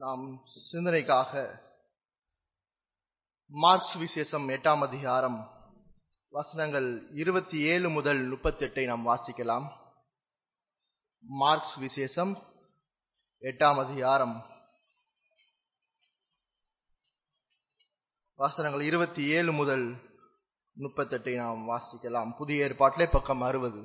நாம் சிந்தனைக்காக மார்க்ஸ் விசேஷம் எட்டாம் அதிகாரம் வசனங்கள் இருபத்தி ஏழு முதல் முப்பத்தி எட்டை நாம் வாசிக்கலாம் மார்க்ஸ் விசேஷம் எட்டாம் அதிகாரம் வசனங்கள் இருபத்தி ஏழு முதல் முப்பத்தெட்டை நாம் வாசிக்கலாம் புதிய ஏற்பாட்டிலே பக்கம் அறுபது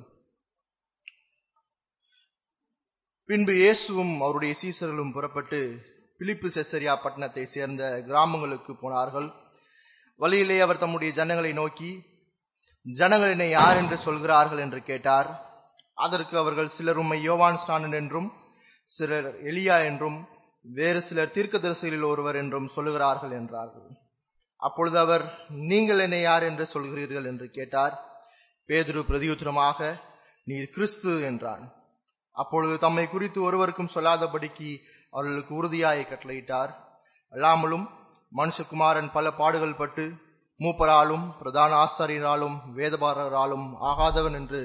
பின்பு இயேசுவும் அவருடைய சீசர்களும் புறப்பட்டு பிலிப்பு செசரியா பட்டணத்தை சேர்ந்த கிராமங்களுக்கு போனார்கள் வழியிலே அவர் தம்முடைய ஜனங்களை நோக்கி ஜனங்கள் என்னை யார் என்று சொல்கிறார்கள் என்று கேட்டார் அதற்கு அவர்கள் சிலர் உம்மை யோவான் ஸ்நானன் என்றும் சிலர் எலியா என்றும் வேறு சிலர் தீர்க்கதரிசிகளில் ஒருவர் என்றும் சொல்லுகிறார்கள் என்றார்கள் அப்பொழுது அவர் நீங்கள் என்னை யார் என்று சொல்கிறீர்கள் என்று கேட்டார் பேதுரு பிரதியுத்தரமாக நீர் கிறிஸ்து என்றான் அப்பொழுது தம்மை குறித்து ஒருவருக்கும் சொல்லாதபடிக்கு அவர்களுக்கு உறுதியாய் கட்டளையிட்டார் அல்லாமலும் மனுஷகுமாரன் பல பாடுகள் பட்டு மூப்பராலும் பிரதான ஆசாரியராலும் வேதபாரராலும் ஆகாதவன் என்று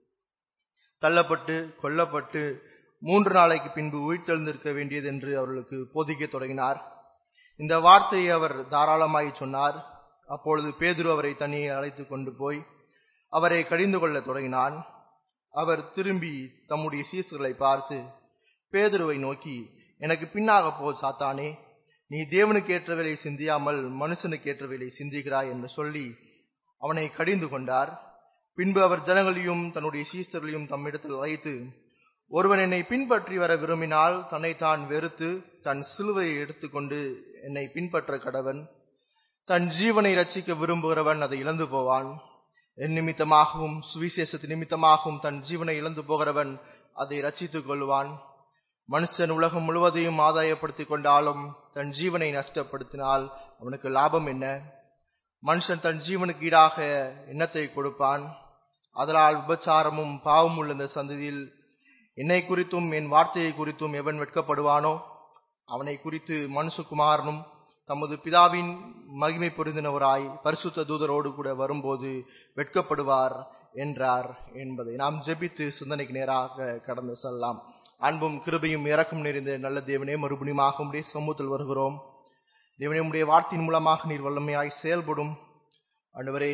தள்ளப்பட்டு கொல்லப்பட்டு மூன்று நாளைக்கு பின்பு உயிர்த்தெழுந்திருக்க வேண்டியது என்று அவர்களுக்கு போதிக்க தொடங்கினார் இந்த வார்த்தையை அவர் தாராளமாய் சொன்னார் அப்பொழுது பேதுரு அவரை தனியே அழைத்து கொண்டு போய் அவரை கடிந்து கொள்ள தொடங்கினான் அவர் திரும்பி தம்முடைய சீசுகளை பார்த்து பேதுருவை நோக்கி எனக்கு பின்னாக போ சாத்தானே நீ தேவனுக்கு ஏற்றவேலை சிந்தியாமல் மனுஷனுக்கு ஏற்றவேலை சிந்திக்கிறாய் என்று சொல்லி அவனை கடிந்து கொண்டார் பின்பு அவர் ஜனங்களையும் தன்னுடைய சீஸ்தர்களையும் தம்மிடத்தில் அழைத்து ஒருவன் என்னை பின்பற்றி வர விரும்பினால் தன்னைத்தான் வெறுத்து தன் சிலுவையை எடுத்துக்கொண்டு என்னை பின்பற்ற கடவன் தன் ஜீவனை ரட்சிக்க விரும்புகிறவன் அதை இழந்து போவான் என் நிமித்தமாகவும் சுவிசேஷத்து நிமித்தமாகவும் தன் ஜீவனை இழந்து போகிறவன் அதை ரட்சித்துக் கொள்வான் மனுஷன் உலகம் முழுவதையும் ஆதாயப்படுத்திக் கொண்டாலும் தன் ஜீவனை நஷ்டப்படுத்தினால் அவனுக்கு லாபம் என்ன மனுஷன் தன் ஜீவனுக்கு ஈடாக எண்ணத்தை கொடுப்பான் அதனால் விபச்சாரமும் பாவம் உள்ள இந்த சந்ததியில் என்னை குறித்தும் என் வார்த்தையை குறித்தும் எவன் வெட்கப்படுவானோ அவனை குறித்து மனுஷகுமாரனும் தமது பிதாவின் மகிமை பொருந்தினவராய் பரிசுத்த தூதரோடு கூட வரும்போது வெட்கப்படுவார் என்றார் என்பதை நாம் ஜெபித்து சிந்தனைக்கு நேராக கடந்து செல்லலாம் அன்பும் கிருபையும் இறக்கும் நிறைந்த நல்ல தேவனே மறுபடியுமாக உடைய சமூகத்தில் வருகிறோம் தேவனே உடைய வார்த்தையின் மூலமாக நீர் வல்லமையாய் செயல்படும் ஆண்டவரே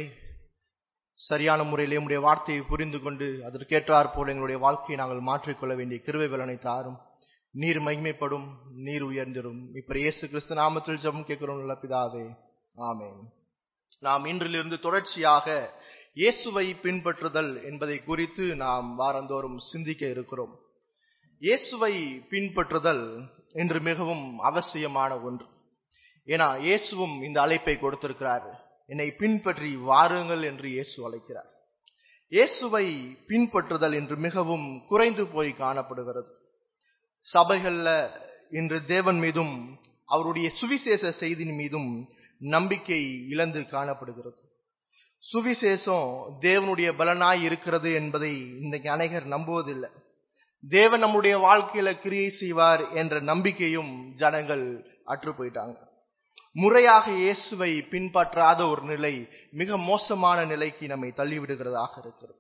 சரியான முறையிலே உடைய வார்த்தையை புரிந்து கொண்டு அதற்கேற்றாற் போல எங்களுடைய வாழ்க்கையை நாங்கள் மாற்றிக்கொள்ள வேண்டிய கிருவை பலனை தாரும் நீர் மகிமைப்படும் நீர் உயர்ந்திடும் இப்ப இயேசு கிறிஸ்து நாமத்தில் ஜபம் கேட்கிறோம் நல்ல பிதாவே ஆமேன் நாம் இன்றிலிருந்து தொடர்ச்சியாக இயேசுவை பின்பற்றுதல் என்பதை குறித்து நாம் வாரந்தோறும் சிந்திக்க இருக்கிறோம் இயேசுவை பின்பற்றுதல் இன்று மிகவும் அவசியமான ஒன்று ஏன்னா இயேசுவும் இந்த அழைப்பை கொடுத்திருக்கிறார் என்னை பின்பற்றி வாருங்கள் என்று இயேசு அழைக்கிறார் இயேசுவை பின்பற்றுதல் இன்று மிகவும் குறைந்து போய் காணப்படுகிறது சபைகள்ல இன்று தேவன் மீதும் அவருடைய சுவிசேஷ செய்தியின் மீதும் நம்பிக்கை இழந்து காணப்படுகிறது சுவிசேஷம் தேவனுடைய பலனாய் இருக்கிறது என்பதை இன்னைக்கு அநேகர் நம்புவதில்லை தேவன் நம்முடைய வாழ்க்கையில கிரியை செய்வார் என்ற நம்பிக்கையும் ஜனங்கள் அற்று போயிட்டாங்க முறையாக இயேசுவை பின்பற்றாத ஒரு நிலை மிக மோசமான நிலைக்கு நம்மை தள்ளிவிடுகிறதாக இருக்கிறது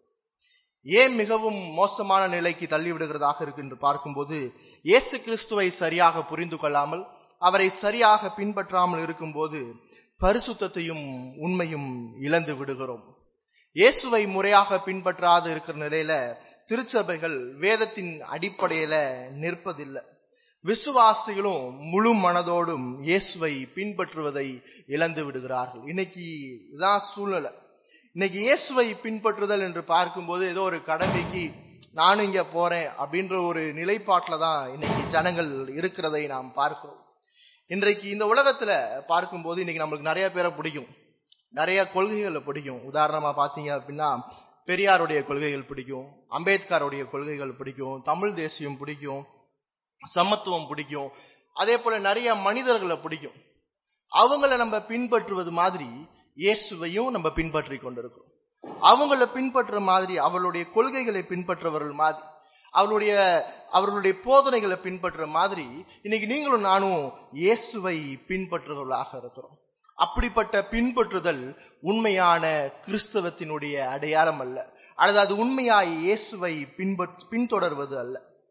ஏன் மிகவும் மோசமான நிலைக்கு தள்ளிவிடுகிறதாக இருக்கு என்று பார்க்கும்போது இயேசு கிறிஸ்துவை சரியாக புரிந்து கொள்ளாமல் அவரை சரியாக பின்பற்றாமல் இருக்கும்போது பரிசுத்தையும் உண்மையும் இழந்து விடுகிறோம் இயேசுவை முறையாக பின்பற்றாது இருக்கிற நிலையில திருச்சபைகள் வேதத்தின் அடிப்படையில நிற்பதில்லை விசுவாசிகளும் முழு மனதோடும் இயேசுவை பின்பற்றுவதை இழந்து விடுகிறார்கள் இன்னைக்கு இதான் சூழ்நிலை இன்னைக்கு இயேசுவை பின்பற்றுதல் என்று பார்க்கும்போது ஏதோ ஒரு கடமைக்கு நானும் இங்க போறேன் அப்படின்ற ஒரு நிலைப்பாட்டில தான் இன்னைக்கு ஜனங்கள் இருக்கிறதை நாம் பார்க்கிறோம் இன்றைக்கு இந்த உலகத்துல பார்க்கும்போது இன்னைக்கு நம்மளுக்கு நிறைய பேரை பிடிக்கும் நிறைய கொள்கைகளை பிடிக்கும் உதாரணமா பாத்தீங்க அப்படின்னா பெரியாருடைய கொள்கைகள் பிடிக்கும் அம்பேத்கருடைய கொள்கைகள் பிடிக்கும் தமிழ் தேசியம் பிடிக்கும் சமத்துவம் பிடிக்கும் அதே போல நிறைய மனிதர்களை பிடிக்கும் அவங்கள நம்ம பின்பற்றுவது மாதிரி இயேசுவையும் நம்ம பின்பற்றி கொண்டிருக்கிறோம் அவங்கள பின்பற்ற மாதிரி அவளுடைய கொள்கைகளை பின்பற்றவர்கள் மாதிரி அவளுடைய அவர்களுடைய போதனைகளை பின்பற்ற மாதிரி இன்னைக்கு நீங்களும் நானும் இயேசுவை பின்பற்றுவர்களாக இருக்கிறோம் அப்படிப்பட்ட பின்பற்றுதல் உண்மையான கிறிஸ்தவத்தினுடைய அடையாளம் அல்ல அல்லது அது உண்மையாய் இயேசுவை பின்பற் பின்தொடர்வது அல்ல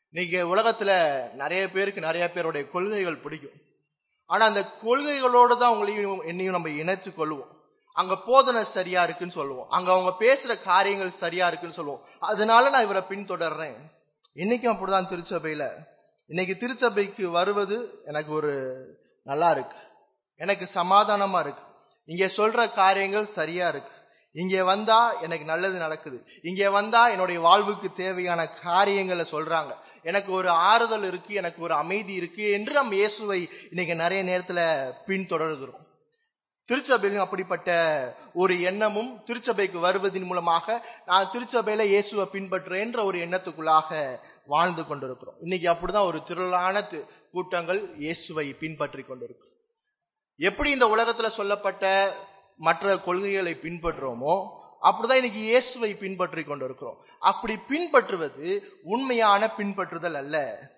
இன்னைக்கு உலகத்துல நிறைய பேருக்கு நிறைய பேருடைய கொள்கைகள் பிடிக்கும் ஆனா அந்த கொள்கைகளோட தான் உங்களையும் என்னையும் நம்ம இணைத்து கொள்வோம் அங்க போதனை சரியா இருக்குன்னு சொல்லுவோம் அங்க அவங்க பேசுற காரியங்கள் சரியா இருக்குன்னு சொல்லுவோம் அதனால நான் இவரை பின்தொடர்றேன் இன்னைக்கும் அப்படிதான் திருச்சபையில இன்னைக்கு திருச்சபைக்கு வருவது எனக்கு ஒரு நல்லா இருக்கு எனக்கு சமாதானமா இருக்கு இங்க சொல்ற காரியங்கள் சரியா இருக்கு இங்க வந்தா எனக்கு நல்லது நடக்குது இங்க வந்தா என்னுடைய வாழ்வுக்கு தேவையான காரியங்களை சொல்றாங்க எனக்கு ஒரு ஆறுதல் இருக்கு எனக்கு ஒரு அமைதி இருக்கு என்று நம்ம இயேசுவை இன்னைக்கு நிறைய நேரத்துல பின்தொடர்கிறோம் திருச்சபையிலும் அப்படிப்பட்ட ஒரு எண்ணமும் திருச்சபைக்கு வருவதன் மூலமாக நான் திருச்சபையில இயேசுவை பின்பற்றுறேன்ற ஒரு எண்ணத்துக்குள்ளாக வாழ்ந்து கொண்டிருக்கிறோம் இன்னைக்கு அப்படிதான் ஒரு திரளான தி- கூட்டங்கள் இயேசுவை பின்பற்றி கொண்டிருக்கு எப்படி இந்த உலகத்துல சொல்லப்பட்ட மற்ற கொள்கைகளை பின்பற்றுறோமோ அப்படிதான் இன்னைக்கு இயேசுவை பின்பற்றி கொண்டிருக்கிறோம் அப்படி பின்பற்றுவது உண்மையான பின்பற்றுதல் அல்ல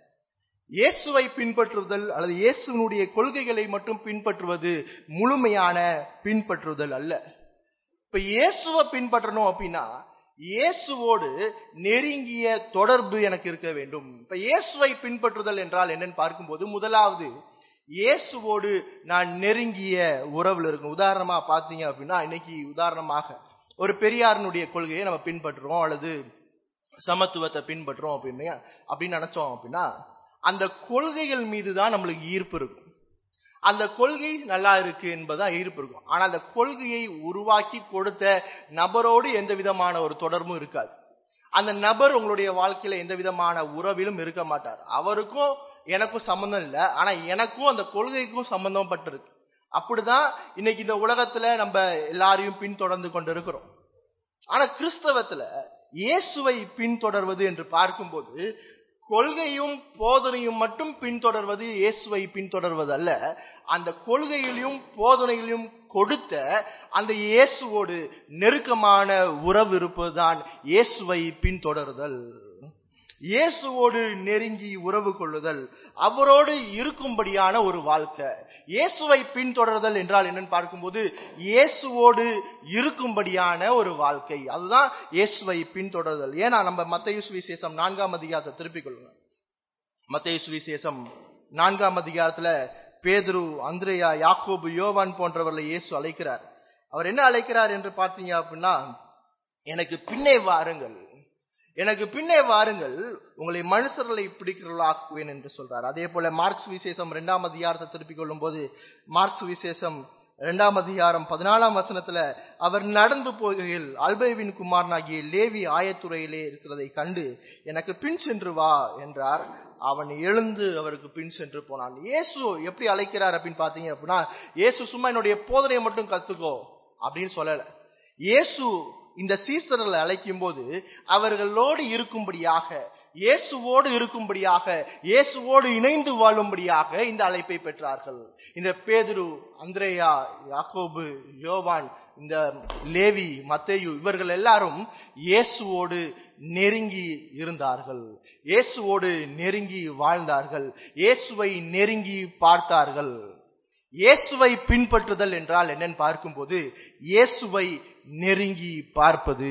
இயேசுவை பின்பற்றுதல் அல்லது இயேசுவினுடைய கொள்கைகளை மட்டும் பின்பற்றுவது முழுமையான பின்பற்றுதல் அல்ல இப்ப இயேசுவை பின்பற்றணும் அப்படின்னா இயேசுவோடு நெருங்கிய தொடர்பு எனக்கு இருக்க வேண்டும் இப்ப இயேசுவை பின்பற்றுதல் என்றால் என்னன்னு பார்க்கும்போது முதலாவது இயேசுவோடு நான் நெருங்கிய உறவுல இருக்கும் உதாரணமா பாத்தீங்க அப்படின்னா இன்னைக்கு உதாரணமாக ஒரு பெரியாரினுடைய கொள்கையை நம்ம பின்பற்றுறோம் அல்லது சமத்துவத்தை பின்பற்றுறோம் அப்படின்னு அப்படின்னு நினைச்சோம் அப்படின்னா அந்த கொள்கைகள் மீது தான் நம்மளுக்கு ஈர்ப்பு இருக்கும் அந்த கொள்கை நல்லா இருக்கு என்பதுதான் ஈர்ப்பு இருக்கும் ஆனா அந்த கொள்கையை உருவாக்கி கொடுத்த நபரோடு எந்த விதமான ஒரு தொடர்பும் இருக்காது அந்த நபர் உங்களுடைய வாழ்க்கையில எந்த விதமான உறவிலும் இருக்க மாட்டார் அவருக்கும் எனக்கும் சம்பந்தம் இல்லை ஆனா எனக்கும் அந்த கொள்கைக்கும் சம்பந்தம் பட்டிருக்கு அப்படிதான் இன்னைக்கு இந்த உலகத்துல நம்ம எல்லாரையும் பின்தொடர்ந்து கொண்டு இருக்கிறோம் ஆனா கிறிஸ்தவத்துல இயேசுவை பின்தொடர்வது என்று பார்க்கும்போது கொள்கையும் போதனையும் மட்டும் பின்தொடர்வது இயேசுவை பின்தொடர்வது அல்ல அந்த கொள்கையிலும் போதனையிலும் கொடுத்த அந்த இயேசுவோடு நெருக்கமான உறவு இருப்பதுதான் இயேசுவை பின்தொடர்தல் இயேசுவோடு நெருங்கி உறவு கொள்ளுதல் அவரோடு இருக்கும்படியான ஒரு வாழ்க்கை இயேசுவை பின்தொடர்தல் என்றால் என்னன்னு பார்க்கும்போது இயேசுவோடு இருக்கும்படியான ஒரு வாழ்க்கை அதுதான் இயேசுவை பின்தொடர்தல் ஏன்னா நம்ம மத்தேயு சுவிசேஷம் நான்காம் அதிகாரத்தை திருப்பிக் கொள்ளுங்க மத்தேயு சுவிசேஷம் நான்காம் அதிகாரத்துல பேதுரு அந்திரேயா யாக்கோபு யோவான் போன்றவர்களை இயேசு அழைக்கிறார் அவர் என்ன அழைக்கிறார் என்று பார்த்தீங்க அப்படின்னா எனக்கு பின்னே வாருங்கள் எனக்கு பின்னே வாருங்கள் உங்களை மனுஷர்களை பிடிக்கிறவர்களாக்குவேன் என்று சொல்றார் அதே போல மார்க்ஸ் விசேஷம் இரண்டாம் அதிகாரத்தை திருப்பிக் கொள்ளும் போது மார்க்ஸ் விசேஷம் இரண்டாம் அதிகாரம் பதினாலாம் வசனத்துல அவர் நடந்து போகையில் அல்பேவின் குமாரனாகிய லேவி ஆயத்துறையிலே இருக்கிறதை கண்டு எனக்கு பின் சென்று வா என்றார் அவன் எழுந்து அவருக்கு பின் சென்று போனான் இயேசு எப்படி அழைக்கிறார் அப்படின்னு பாத்தீங்க அப்படின்னா இயேசு சும்மா என்னுடைய போதனையை மட்டும் கத்துக்கோ அப்படின்னு சொல்லல இயேசு இந்த சீசர்களை அழைக்கும் போது அவர்களோடு இருக்கும்படியாக இயேசுவோடு இருக்கும்படியாக இயேசுவோடு இணைந்து வாழும்படியாக இந்த அழைப்பை பெற்றார்கள் இந்த பேதுரு அந்திரேயா யாக்கோபு யோவான் இந்த லேவி மத்தேயு இவர்கள் எல்லாரும் இயேசுவோடு நெருங்கி இருந்தார்கள் இயேசுவோடு நெருங்கி வாழ்ந்தார்கள் இயேசுவை நெருங்கி பார்த்தார்கள் இயேசுவை பின்பற்றுதல் என்றால் என்னன்னு பார்க்கும்போது இயேசுவை நெருங்கி பார்ப்பது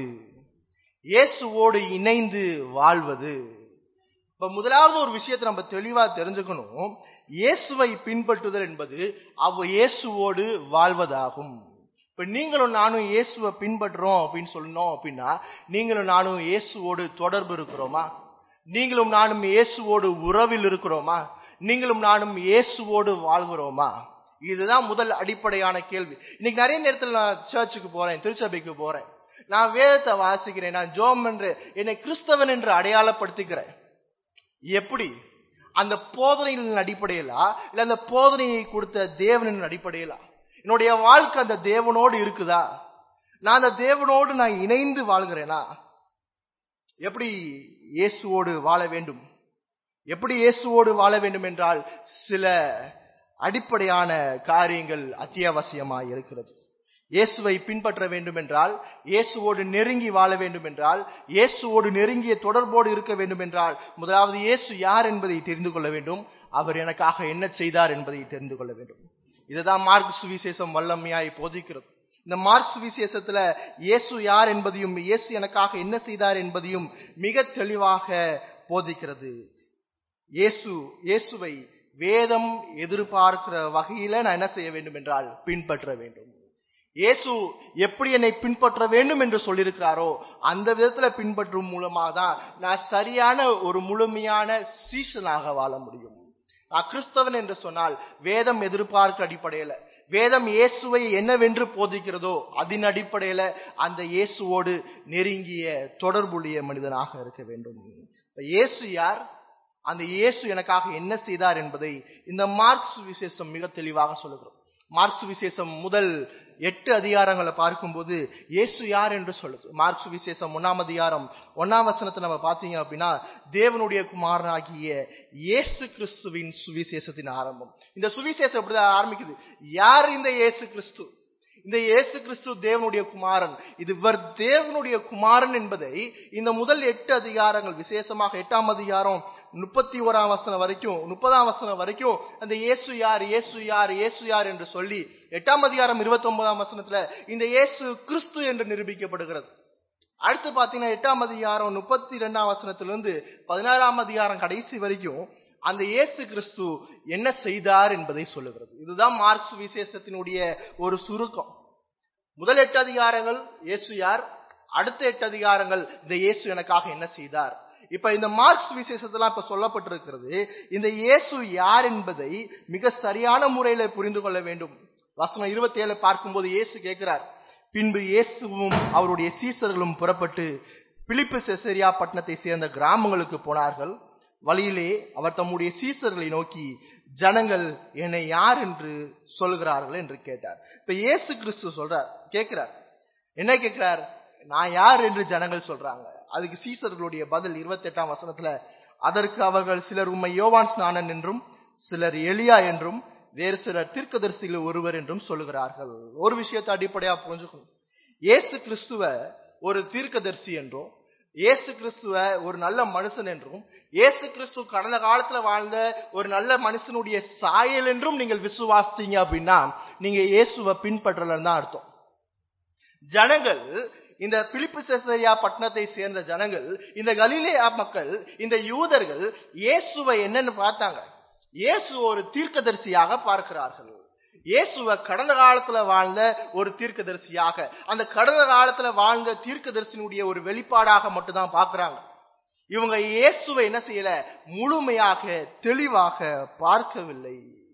இயேசுவோடு இணைந்து வாழ்வது இப்ப முதலாவது ஒரு விஷயத்தை நம்ம தெளிவா தெரிஞ்சுக்கணும் இயேசுவை பின்பற்றுதல் என்பது அவ இயேசுவோடு வாழ்வதாகும் இப்ப நீங்களும் நானும் இயேசுவை பின்பற்றுறோம் அப்படின்னு சொல்லணும் அப்படின்னா நீங்களும் நானும் இயேசுவோடு தொடர்பு இருக்கிறோமா நீங்களும் நானும் இயேசுவோடு உறவில் இருக்கிறோமா நீங்களும் நானும் இயேசுவோடு வாழ்கிறோமா இதுதான் முதல் அடிப்படையான கேள்வி இன்னைக்கு நிறைய நேரத்தில் நான் சர்ச்சுக்கு போறேன் திருச்சபைக்கு போறேன் நான் வேதத்தை வாசிக்கிறேன் நான் ஜோம் என்று என்னை கிறிஸ்தவன் என்று அடையாளப்படுத்திக்கிறேன் எப்படி அந்த போதனைகளின் அடிப்படையிலா இல்ல அந்த போதனையை கொடுத்த தேவனின் அடிப்படையிலா என்னுடைய வாழ்க்கை அந்த தேவனோடு இருக்குதா நான் அந்த தேவனோடு நான் இணைந்து வாழ்கிறேனா எப்படி இயேசுவோடு வாழ வேண்டும் எப்படி இயேசுவோடு வாழ வேண்டும் என்றால் சில அடிப்படையான காரியங்கள் அத்தியாவசியமாய் இருக்கிறது இயேசுவை பின்பற்ற வேண்டும் என்றால் இயேசுவோடு நெருங்கி வாழ வேண்டும் என்றால் இயேசுவோடு நெருங்கிய தொடர்போடு இருக்க வேண்டும் என்றால் முதலாவது இயேசு யார் என்பதை தெரிந்து கொள்ள வேண்டும் அவர் எனக்காக என்ன செய்தார் என்பதை தெரிந்து கொள்ள வேண்டும் இதுதான் மார்க் சுவிசேஷம் வல்லமையாய் போதிக்கிறது இந்த மார்க் சுவிசேஷத்துல இயேசு யார் என்பதையும் இயேசு எனக்காக என்ன செய்தார் என்பதையும் மிக தெளிவாக போதிக்கிறது இயேசு இயேசுவை வேதம் எதிர்பார்க்கிற வகையில நான் என்ன செய்ய வேண்டும் என்றால் பின்பற்ற வேண்டும் இயேசு எப்படி என்னை பின்பற்ற வேண்டும் என்று சொல்லியிருக்கிறாரோ அந்த விதத்துல பின்பற்றும் மூலமாக தான் நான் சரியான ஒரு முழுமையான சீசனாக வாழ முடியும் நான் கிறிஸ்தவன் என்று சொன்னால் வேதம் எதிர்பார்க்க அடிப்படையில வேதம் இயேசுவை என்னவென்று போதிக்கிறதோ அதன் அடிப்படையில அந்த இயேசுவோடு நெருங்கிய தொடர்புடைய மனிதனாக இருக்க வேண்டும் இப்ப இயேசு யார் அந்த இயேசு எனக்காக என்ன செய்தார் என்பதை இந்த மார்க்ஸ் விசேஷம் மிக தெளிவாக சொல்லுகிறது மார்க்ஸ் விசேஷம் முதல் எட்டு அதிகாரங்களை பார்க்கும்போது இயேசு யார் என்று சொல்லுது மார்க்ஸ் விசேஷம் ஒன்னாம் அதிகாரம் ஒன்னாம் வசனத்தை நம்ம பார்த்தீங்க அப்படின்னா தேவனுடைய குமாரனாகிய இயேசு கிறிஸ்துவின் சுவிசேஷத்தின் ஆரம்பம் இந்த சுவிசேஷம் எப்படிதான் ஆரம்பிக்குது யார் இந்த இயேசு கிறிஸ்து இந்த இயேசு கிறிஸ்து தேவனுடைய குமாரன் இது இவர் தேவனுடைய குமாரன் என்பதை இந்த முதல் எட்டு அதிகாரங்கள் விசேஷமாக எட்டாம் அதிகாரம் முப்பத்தி ஓராம் வசனம் வரைக்கும் முப்பதாம் வசனம் வரைக்கும் அந்த இயேசு யார் இயேசு யார் இயேசு யார் என்று சொல்லி எட்டாம் அதிகாரம் இருபத்தி ஒன்பதாம் வசனத்துல இந்த இயேசு கிறிஸ்து என்று நிரூபிக்கப்படுகிறது அடுத்து பாத்தீங்கன்னா எட்டாம் அதிகாரம் முப்பத்தி இரண்டாம் வசனத்திலிருந்து பதினாறாம் அதிகாரம் கடைசி வரைக்கும் அந்த இயேசு கிறிஸ்து என்ன செய்தார் என்பதை சொல்லுகிறது இதுதான் மார்க்ஸ் விசேஷத்தினுடைய ஒரு சுருக்கம் முதல் எட்டு அதிகாரங்கள் இயேசு யார் அடுத்த எட்டு அதிகாரங்கள் இந்த இயேசு எனக்காக என்ன செய்தார் இப்ப இந்த மார்க்ஸ் விசேஷத்தெல்லாம் இப்ப சொல்லப்பட்டிருக்கிறது இந்த இயேசு யார் என்பதை மிக சரியான முறையில புரிந்து கொள்ள வேண்டும் வசனம் இருபத்தி ஏழு பார்க்கும்போது இயேசு கேட்கிறார் பின்பு இயேசுவும் அவருடைய சீசர்களும் புறப்பட்டு பிலிப்பு செசரியா பட்டணத்தை சேர்ந்த கிராமங்களுக்கு போனார்கள் வழியிலே அவர் தம்முடைய சீசர்களை நோக்கி ஜனங்கள் என்னை யார் என்று சொல்கிறார்கள் என்று கேட்டார் இப்ப இயேசு கிறிஸ்து சொல்றார் கேட்கிறார் என்ன கேட்கிறார் நான் யார் என்று ஜனங்கள் சொல்றாங்க அதுக்கு சீசர்களுடைய பதில் இருபத்தி எட்டாம் வசனத்துல அதற்கு அவர்கள் சிலர் உம்மை யோவான் ஸ்நானன் என்றும் சிலர் எலியா என்றும் வேறு சிலர் தீர்க்கதரிசிகள் ஒருவர் என்றும் சொல்லுகிறார்கள் ஒரு விஷயத்தை அடிப்படையா புரிஞ்சுக்கணும் இயேசு கிறிஸ்துவ ஒரு தீர்க்கதரிசி என்றும் இயேசு கிறிஸ்துவ ஒரு நல்ல மனுஷன் என்றும் இயேசு கிறிஸ்து கடந்த காலத்துல வாழ்ந்த ஒரு நல்ல மனுஷனுடைய சாயல் என்றும் நீங்கள் விசுவாசிங்க அப்படின்னா நீங்க இயேசுவை பின்பற்றலன்னு தான் அர்த்தம் ஜனங்கள் இந்த பிலிப்பு செசரியா பட்டணத்தை சேர்ந்த ஜனங்கள் இந்த கலிலேயா மக்கள் இந்த யூதர்கள் இயேசுவை என்னன்னு பார்த்தாங்க இயேசு ஒரு தீர்க்கதரிசியாக பார்க்கிறார்கள் இயேசுவ கடந்த காலத்துல வாழ்ந்த ஒரு தீர்க்கதரிசியாக அந்த கடந்த காலத்துல வாழ்ந்த தீர்க்கதரிசினுடைய ஒரு வெளிப்பாடாக மட்டும்தான் பாக்குறாங்க இவங்க இயேசுவை என்ன செய்யல முழுமையாக தெளிவாக பார்க்கவில்லை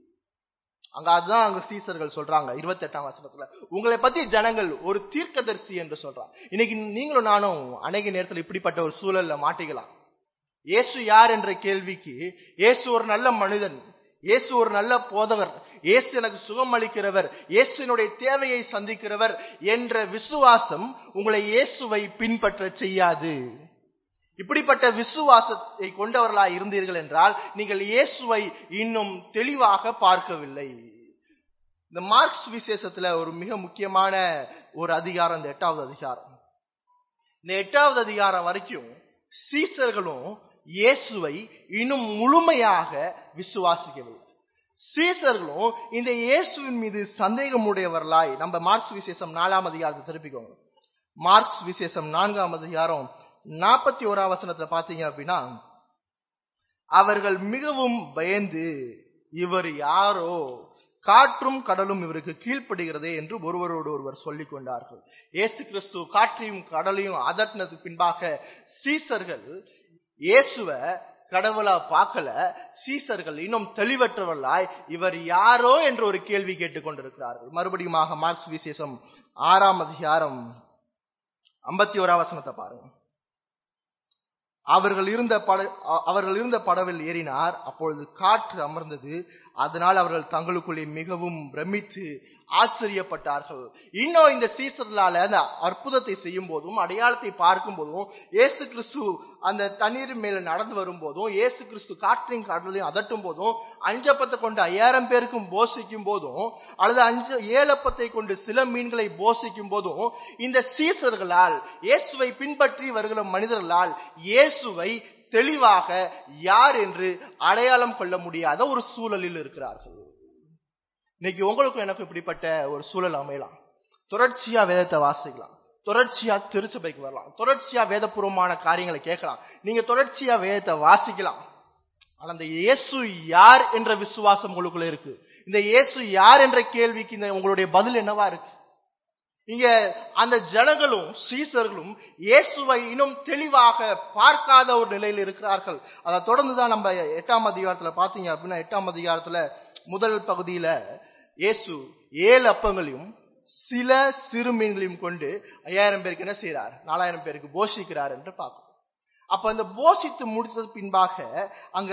அங்க அதுதான் அங்க சீசர்கள் சொல்றாங்க இருபத்தி எட்டாம் வசனத்துல உங்களை பத்தி ஜனங்கள் ஒரு தீர்க்கதரிசி என்று சொல்றாங்க இன்னைக்கு நீங்களும் நானும் அநேக நேரத்தில் இப்படிப்பட்ட ஒரு சூழல்ல மாட்டிக்கலாம் இயேசு யார் என்ற கேள்விக்கு இயேசு ஒரு நல்ல மனிதன் இயேசு ஒரு நல்ல போதவர் இயேசு எனக்கு சுகம் அளிக்கிறவர் இயேசுனுடைய தேவையை சந்திக்கிறவர் என்ற விசுவாசம் உங்களை இயேசுவை பின்பற்ற செய்யாது இப்படிப்பட்ட விசுவாசத்தை கொண்டவர்களாய் இருந்தீர்கள் என்றால் நீங்கள் இயேசுவை இன்னும் தெளிவாக பார்க்கவில்லை இந்த மார்க்ஸ் விசேஷத்துல ஒரு மிக முக்கியமான ஒரு அதிகாரம் இந்த எட்டாவது அதிகாரம் இந்த எட்டாவது அதிகாரம் வரைக்கும் சீசர்களும் இயேசுவை இன்னும் முழுமையாக விசுவாசிக்கவில்லை சீசர்களும் இந்த இயேசுவின் மீது சந்தேகமுடையவர்களாய் நம்ம மார்க்ஸ் விசேஷம் நாலாம் அதிகாரத்தை திருப்பிக்கோங்க மார்க்ஸ் விசேஷம் நான்காம் அதிகாரம் நாற்பத்தி ஓராம் வசனத்துல பாத்தீங்க அப்படின்னா அவர்கள் மிகவும் பயந்து இவர் யாரோ காற்றும் கடலும் இவருக்கு கீழ்ப்படுகிறதே என்று ஒருவரோடு ஒருவர் சொல்லிக் கொண்டார்கள் இயேசு கிறிஸ்து காற்றையும் கடலையும் அதட்டினதுக்கு பின்பாக சீசர்கள் இயேசுவ கடவுளா பார்க்கல சீசர்கள் இன்னும் தெளிவற்றவர்களாய் இவர் யாரோ என்று ஒரு கேள்வி கேட்டுக் கொண்டிருக்கிறார்கள் மறுபடியுமாக மார்க்ஸ் விசேஷம் ஆறாம் அதிகாரம் ஐம்பத்தி ஓரா வசனத்தை பாருங்க அவர்கள் இருந்த பட அவர்கள் இருந்த படவில் ஏறினார் அப்பொழுது காற்று அமர்ந்தது அதனால் அவர்கள் தங்களுக்குள்ளே மிகவும் பிரமித்து ஆச்சரியப்பட்டார்கள் இன்னும் இந்த சீசர்களால அந்த அற்புதத்தை செய்யும் போதும் அடையாளத்தை பார்க்கும் போதும் ஏசு கிறிஸ்து அந்த தண்ணீர் மேல நடந்து வரும் போதும் ஏசு கிறிஸ்து காற்றையும் கடலையும் அதட்டும் போதும் அஞ்சப்பத்தை கொண்டு ஐயாயிரம் பேருக்கும் போஷிக்கும் போதும் அல்லது அஞ்சு ஏழப்பத்தை கொண்டு சில மீன்களை போஷிக்கும் போதும் இந்த சீசர்களால் இயேசுவை பின்பற்றி வருகிற மனிதர்களால் இயேசுவை தெளிவாக யார் என்று அடையாளம் கொள்ள முடியாத ஒரு சூழலில் இருக்கிறார்கள் இன்னைக்கு உங்களுக்கும் எனக்கும் இப்படிப்பட்ட ஒரு சூழல் அமையலாம் தொடர்ச்சியா வேதத்தை வாசிக்கலாம் தொடர்ச்சியா திருச்சபைக்கு வரலாம் தொடர்ச்சியா வேதபூர்வமான காரியங்களை கேட்கலாம் நீங்க தொடர்ச்சியா வேதத்தை வாசிக்கலாம் ஆனா அந்த இயேசு யார் என்ற விசுவாசம் உங்களுக்குள்ள இருக்கு இந்த இயேசு யார் என்ற கேள்விக்கு இந்த உங்களுடைய பதில் என்னவா இருக்கு இங்க அந்த ஜனங்களும் சீசர்களும் இயேசுவை இன்னும் தெளிவாக பார்க்காத ஒரு நிலையில் இருக்கிறார்கள் அதை தொடர்ந்துதான் நம்ம எட்டாம் அதிகாரத்துல பாத்தீங்க அப்படின்னா எட்டாம் அதிகாரத்துல முதல் பகுதியில இயேசு ஏழு அப்பங்களையும் சில சிறு மீன்களையும் கொண்டு ஐயாயிரம் பேருக்கு என்ன செய்றார் நாலாயிரம் பேருக்கு போஷிக்கிறார் என்று பார்க்கிறோம் அப்ப அந்த போஷித்து முடிச்சது பின்பாக அங்க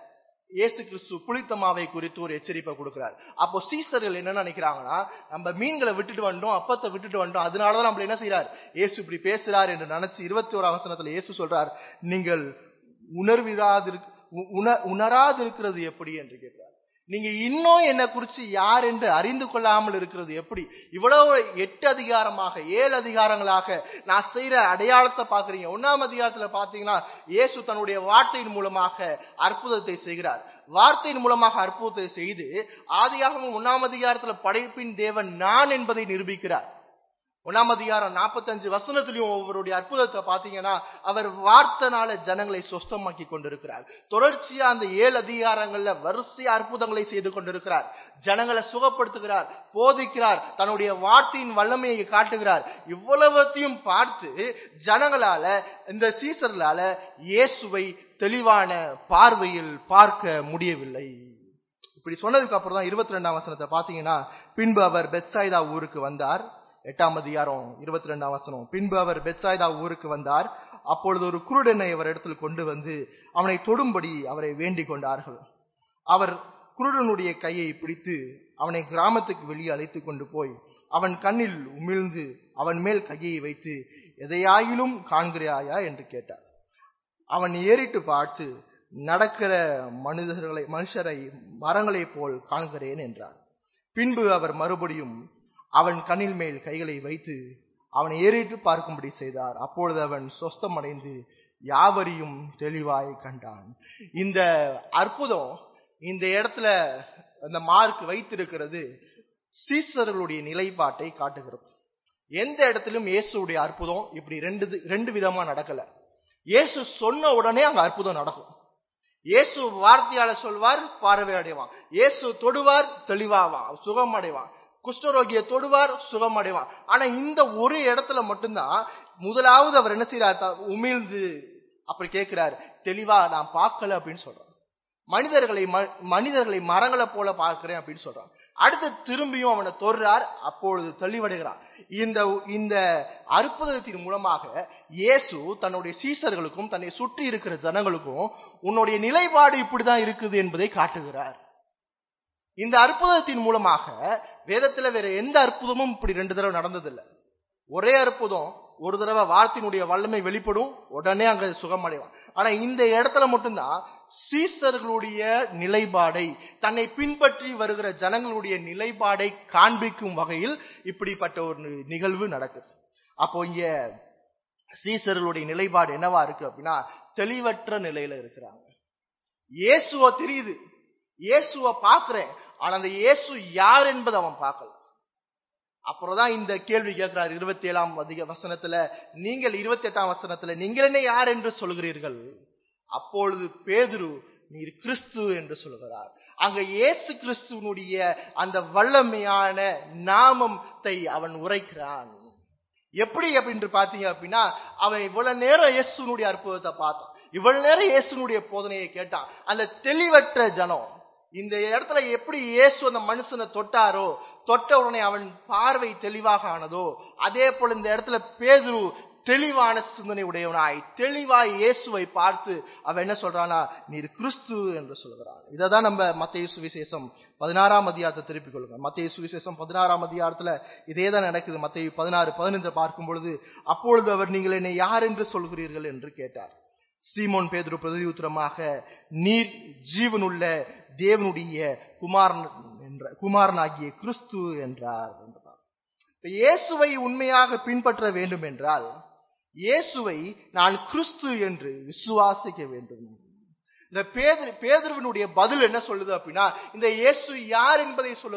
இயேசு கிறிஸ்து புளித்த மாவை குறித்து ஒரு எச்சரிப்பை கொடுக்கிறார் அப்போ சீசர்கள் என்ன நினைக்கிறாங்கன்னா நம்ம மீன்களை விட்டுட்டு வந்தோம் அப்பத்தை விட்டுட்டு வந்தோம் அதனாலதான் நம்மள என்ன செய்றார் இயேசு இப்படி பேசுறார் என்று நினைச்சு இருபத்தி ஒரு அவசரத்துல இயேசு சொல்றார் நீங்கள் உணர்விராது உண உணராதிருக்கிறது எப்படி என்று கேட்கிறார் நீங்க இன்னும் என்ன குறிச்சு யார் என்று அறிந்து கொள்ளாமல் இருக்கிறது எப்படி இவ்வளவு எட்டு அதிகாரமாக ஏழு அதிகாரங்களாக நான் செய்யற அடையாளத்தை பாக்குறீங்க ஒன்னாம் அதிகாரத்துல பாத்தீங்கன்னா இயேசு தன்னுடைய வார்த்தையின் மூலமாக அற்புதத்தை செய்கிறார் வார்த்தையின் மூலமாக அற்புதத்தை செய்து ஆதியாகவும் ஒன்னாம் அதிகாரத்துல படைப்பின் தேவன் நான் என்பதை நிரூபிக்கிறார் ஒன்னாம் அதிகாரம் நாற்பத்தஞ்சு வசனத்திலையும் ஒவ்வொருடைய அற்புதத்தை பாத்தீங்கன்னா அவர் வார்த்தைனால ஜனங்களை சொஸ்தமாக்கி கொண்டிருக்கிறார் தொடர்ச்சியா அந்த ஏழு அதிகாரங்கள்ல வரிசையா அற்புதங்களை செய்து கொண்டிருக்கிறார் ஜனங்களை சுகப்படுத்துகிறார் போதிக்கிறார் தன்னுடைய வார்த்தையின் வல்லமையை காட்டுகிறார் இவ்வளவத்தையும் பார்த்து ஜனங்களால இந்த சீசர்களால இயேசுவை தெளிவான பார்வையில் பார்க்க முடியவில்லை இப்படி சொன்னதுக்கு அப்புறம் தான் இருபத்தி ரெண்டாம் வசனத்தை பாத்தீங்கன்னா பின்பு அவர் பெத்சாய்தா ஊருக்கு வந்தார் எட்டாம் அதிகாரம் இருபத்தி ரெண்டாம் வசனம் பின்பு அவர் பெத்சாய்தா ஊருக்கு வந்தார் அப்பொழுது ஒரு குருடனை அவர் இடத்தில் கொண்டு வந்து அவனை தொடும்படி அவரை வேண்டிக் கொண்டார்கள் அவர் குருடனுடைய கையை பிடித்து அவனை கிராமத்துக்கு வெளியே அழைத்து கொண்டு போய் அவன் கண்ணில் உமிழ்ந்து அவன் மேல் கையை வைத்து எதையாயிலும் காண்கிறாயா என்று கேட்டார் அவன் ஏறிட்டு பார்த்து நடக்கிற மனிதர்களை மனுஷரை மரங்களைப் போல் காண்கிறேன் என்றார் பின்பு அவர் மறுபடியும் அவன் கண்ணில் மேல் கைகளை வைத்து அவனை ஏறிட்டு பார்க்கும்படி செய்தார் அப்பொழுது அவன் சொஸ்தமடைந்து யாவரையும் தெளிவாய் கண்டான் இந்த அற்புதம் இந்த இடத்துல அந்த மார்க் வைத்திருக்கிறது சீசர்களுடைய நிலைப்பாட்டை காட்டுகிறது எந்த இடத்திலும் இயேசுடைய அற்புதம் இப்படி ரெண்டு ரெண்டு விதமா நடக்கல இயேசு சொன்ன உடனே அங்க அற்புதம் நடக்கும் இயேசு வார்த்தையால சொல்வார் பார்வை அடைவான் இயேசு தொடுவார் தெளிவாவான் சுகம் அடைவான் குஷ்டரோகிய தொடுவார் சுகம் அடைவான் ஆனா இந்த ஒரு இடத்துல மட்டும்தான் முதலாவது அவர் என்ன செய்யறார் உமிழ்ந்து அப்படி கேட்கிறார் தெளிவா நான் பார்க்கல அப்படின்னு சொல்றான் மனிதர்களை மனிதர்களை மரங்களை போல பார்க்கிறேன் அப்படின்னு சொல்றான் அடுத்து திரும்பியும் அவனை தொடுறார் அப்பொழுது தெளிவடைகிறான் இந்த இந்த அற்புதத்தின் மூலமாக இயேசு தன்னுடைய சீசர்களுக்கும் தன்னை சுற்றி இருக்கிற ஜனங்களுக்கும் உன்னுடைய நிலைப்பாடு இப்படிதான் இருக்குது என்பதை காட்டுகிறார் இந்த அற்புதத்தின் மூலமாக வேதத்துல வேற எந்த அற்புதமும் இப்படி ரெண்டு தடவை நடந்ததில்லை ஒரே அற்புதம் ஒரு தடவை வார்த்தையினுடைய வல்லமை வெளிப்படும் உடனே அங்க சுகம் அடைவான் ஆனா இந்த இடத்துல மட்டும்தான் சீசர்களுடைய நிலைப்பாடை தன்னை பின்பற்றி வருகிற ஜனங்களுடைய நிலைப்பாடை காண்பிக்கும் வகையில் இப்படிப்பட்ட ஒரு நிகழ்வு நடக்குது அப்போ இங்க சீசர்களுடைய நிலைப்பாடு என்னவா இருக்கு அப்படின்னா தெளிவற்ற நிலையில இருக்கிறாங்க இயேசுவ தெரியுது இயேசுவ பாக்குறேன் ஆனா அந்த இயேசு யார் என்பதை அவன் பார்க்கல அப்புறம்தான் இந்த கேள்வி கேட்கிறார் இருபத்தி ஏழாம் அதிக வசனத்துல நீங்கள் இருபத்தி எட்டாம் வசனத்துல நீங்கள் என்ன யார் என்று சொல்கிறீர்கள் அப்பொழுது பேதுரு நீர் கிறிஸ்து என்று சொல்கிறார் அங்க இயேசு கிறிஸ்துவனுடைய அந்த வல்லமையான நாமத்தை அவன் உரைக்கிறான் எப்படி அப்படின்னு பாத்தீங்க அப்படின்னா அவன் இவ்வளவு நேரம் இயேசுனுடைய அற்புதத்தை பார்த்தான் இவ்வளவு நேரம் இயேசுனுடைய போதனையை கேட்டான் அந்த தெளிவற்ற ஜனம் இந்த இடத்துல எப்படி இயேசு அந்த மனுஷனை தொட்டாரோ தொட்ட உடனே அவன் பார்வை தெளிவாக ஆனதோ அதே போல இந்த இடத்துல பேதுரு தெளிவான சிந்தனை உடையவனாய் தெளிவாய் இயேசுவை பார்த்து அவன் என்ன சொல்றானா நீர் கிறிஸ்து என்று சொல்கிறான் இதான் நம்ம மத்திய சுவிசேஷம் பதினாறாம் அதிகாரத்தை திருப்பிக் கொள்ளுங்க மத்திய சுவிசேஷம் பதினாறாம் அதிகாரத்துல இதே தான் நடக்குது மத்திய பதினாறு பதினஞ்சை பார்க்கும் பொழுது அப்பொழுது அவர் நீங்கள் என்னை யார் என்று சொல்கிறீர்கள் என்று கேட்டார் சீமோன் பேதுரு பிரதியுத்தரமாக நீர் ஜீவனுள்ள தேவனுடைய குமாரன் என்ற குமாரனாகிய கிறிஸ்து என்றார் என்றார் இயேசுவை உண்மையாக பின்பற்ற வேண்டும் என்றால் இயேசுவை நான் கிறிஸ்து என்று விசுவாசிக்க வேண்டும் இந்த பேதர் பேதர்வனுடைய பதில் என்ன சொல்லுது அப்படின்னா இந்த இயேசு யார் என்பதை சொல்லுது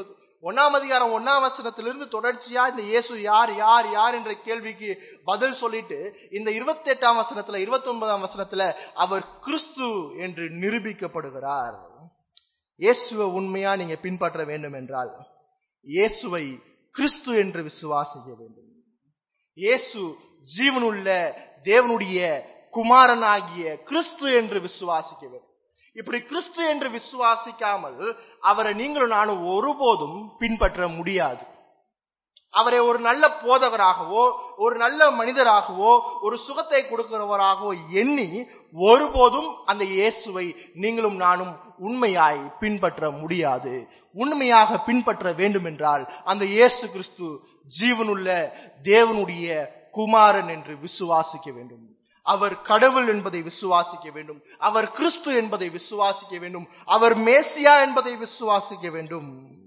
ஒன்னாம் அதிகாரம் ஒன்னாம் வசனத்திலிருந்து தொடர்ச்சியா இந்த இயேசு யார் யார் யார் என்ற கேள்விக்கு பதில் சொல்லிட்டு இந்த இருபத்தி எட்டாம் வசனத்துல இருபத்தி ஒன்பதாம் வசனத்துல அவர் கிறிஸ்து என்று நிரூபிக்கப்படுகிறார் இயேசுவை உண்மையா நீங்க பின்பற்ற வேண்டும் என்றால் இயேசுவை கிறிஸ்து என்று விசுவாசிக்க வேண்டும் இயேசு ஜீவனுள்ள தேவனுடைய குமாரனாகிய கிறிஸ்து என்று விசுவாசிக்க வேண்டும் இப்படி கிறிஸ்து என்று விசுவாசிக்காமல் அவரை நீங்களும் நானும் ஒருபோதும் பின்பற்ற முடியாது அவரை ஒரு நல்ல போதகராகவோ ஒரு நல்ல மனிதராகவோ ஒரு சுகத்தை கொடுக்கிறவராகவோ எண்ணி ஒருபோதும் அந்த இயேசுவை நீங்களும் நானும் உண்மையாய் பின்பற்ற முடியாது உண்மையாக பின்பற்ற வேண்டும் என்றால் அந்த இயேசு கிறிஸ்து ஜீவனுள்ள தேவனுடைய குமாரன் என்று விசுவாசிக்க வேண்டும் அவர் கடவுள் என்பதை விசுவாசிக்க வேண்டும் அவர் கிறிஸ்து என்பதை விசுவாசிக்க வேண்டும் அவர் மேசியா என்பதை விசுவாசிக்க வேண்டும்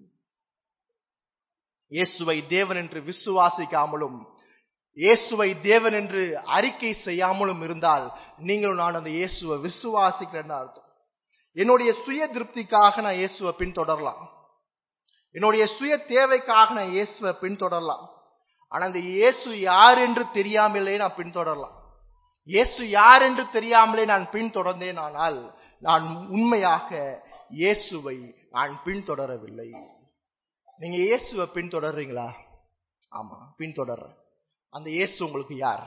இயேசுவை தேவன் என்று விசுவாசிக்காமலும் இயேசுவை தேவன் என்று அறிக்கை செய்யாமலும் இருந்தால் நீங்களும் நான் அந்த இயேசுவை விசுவாசிக்கிறேன்னு அர்த்தம் என்னுடைய சுய திருப்திக்காக நான் இயேசுவை பின்தொடரலாம் என்னுடைய சுய தேவைக்காக நான் இயேசுவை பின்தொடரலாம் ஆனா அந்த இயேசு யார் என்று தெரியாமலே நான் பின்தொடரலாம் இயேசு யார் என்று தெரியாமலே நான் பின்தொடர்ந்தேன் ஆனால் நான் உண்மையாக இயேசுவை நான் பின்தொடரவில்லை நீங்க இயேசுவை பின்தொடர்றீங்களா ஆமா பின்தொடர்றேன் அந்த இயேசு உங்களுக்கு யார்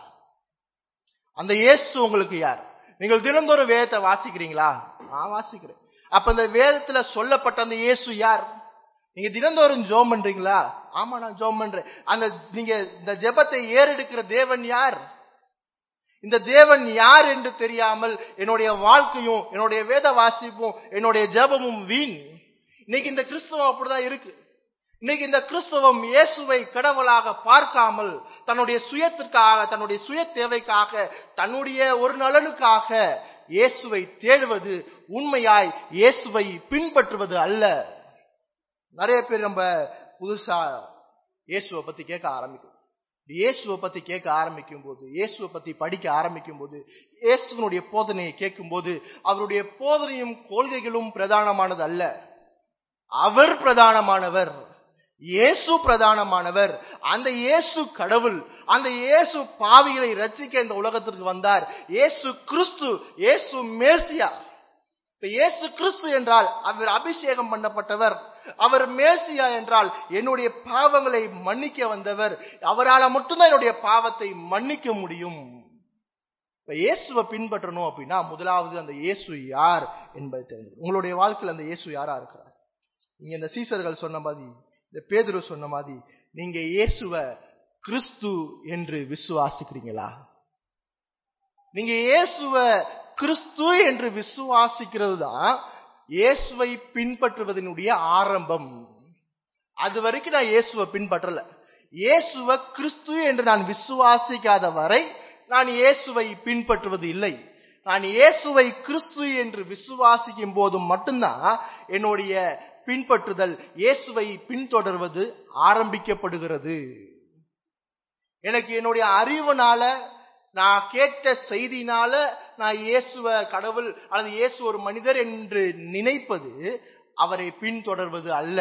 அந்த இயேசு உங்களுக்கு யார் நீங்கள் தினந்தோறும் வேதத்தை வாசிக்கிறீங்களா நான் வாசிக்கிறேன் அப்ப இந்த வேதத்துல சொல்லப்பட்ட அந்த இயேசு யார் நீங்க தினந்தோறும் ஜோம் பண்றீங்களா ஆமா நான் ஜோம் பண்றேன் அந்த நீங்க இந்த ஜெபத்தை ஏறெடுக்கிற தேவன் யார் இந்த தேவன் யார் என்று தெரியாமல் என்னுடைய வாழ்க்கையும் என்னுடைய வேத வாசிப்பும் என்னுடைய ஜெபமும் வீண் இன்னைக்கு இந்த கிறிஸ்தவம் அப்படிதான் இருக்கு இன்னைக்கு இந்த கிறிஸ்தவம் இயேசுவை கடவுளாக பார்க்காமல் தன்னுடைய சுயத்திற்காக தன்னுடைய சுய தேவைக்காக தன்னுடைய ஒரு நலனுக்காக இயேசுவை தேடுவது உண்மையாய் இயேசுவை பின்பற்றுவது அல்ல நிறைய பேர் நம்ம புதுசா இயேசுவை பத்தி கேட்க ஆரம்பிக்கும் இயேசுவை பத்தி கேட்க ஆரம்பிக்கும் போது இயேசுவை பத்தி படிக்க ஆரம்பிக்கும் போது இயேசுவனுடைய போதனையை கேட்கும் போது அவருடைய போதனையும் கொள்கைகளும் பிரதானமானது அல்ல அவர் பிரதானமானவர் இயேசு பிரதானமானவர் அந்த இயேசு கடவுள் அந்த இயேசு பாவிகளை ரட்சிக்க இந்த உலகத்திற்கு வந்தார் இயேசு கிறிஸ்து இயேசு மேசியா இப்ப இயேசு கிறிஸ்து என்றால் அவர் அபிஷேகம் பண்ணப்பட்டவர் அவர் மேசியா என்றால் என்னுடைய பாவங்களை மன்னிக்க வந்தவர் அவரால் மட்டும்தான் என்னுடைய பாவத்தை மன்னிக்க முடியும் இப்ப இயேசுவை பின்பற்றணும் அப்படின்னா முதலாவது அந்த இயேசு யார் என்பதை தெரிஞ்சு உங்களுடைய வாழ்க்கையில் அந்த இயேசு யாரா இருக்கிறார் நீங்க இந்த சீசர்கள் சொன்ன மாதிரி இந்த பேதுரு சொன்ன மாதிரி நீங்க இயேசுவ கிறிஸ்து என்று விசுவாசிக்கிறீங்களா நீங்க இயேசுவ கிறிஸ்து என்று விசுவாசிக்கிறது தான் இயேசுவை பின்பற்றுவதனுடைய ஆரம்பம் அது வரைக்கும் நான் இயேசுவை பின்பற்றல இயேசுவ கிறிஸ்து என்று நான் விசுவாசிக்காத வரை நான் இயேசுவை பின்பற்றுவது இல்லை நான் இயேசுவை கிறிஸ்து என்று விசுவாசிக்கும் போதும் மட்டும்தான் என்னுடைய பின்பற்றுதல் இயேசுவை பின்தொடர்வது ஆரம்பிக்கப்படுகிறது எனக்கு என்னுடைய அறிவுனால நான் கேட்ட செய்தினால நான் இயேசுவ கடவுள் அல்லது இயேசு ஒரு மனிதர் என்று நினைப்பது அவரை பின்தொடர்வது அல்ல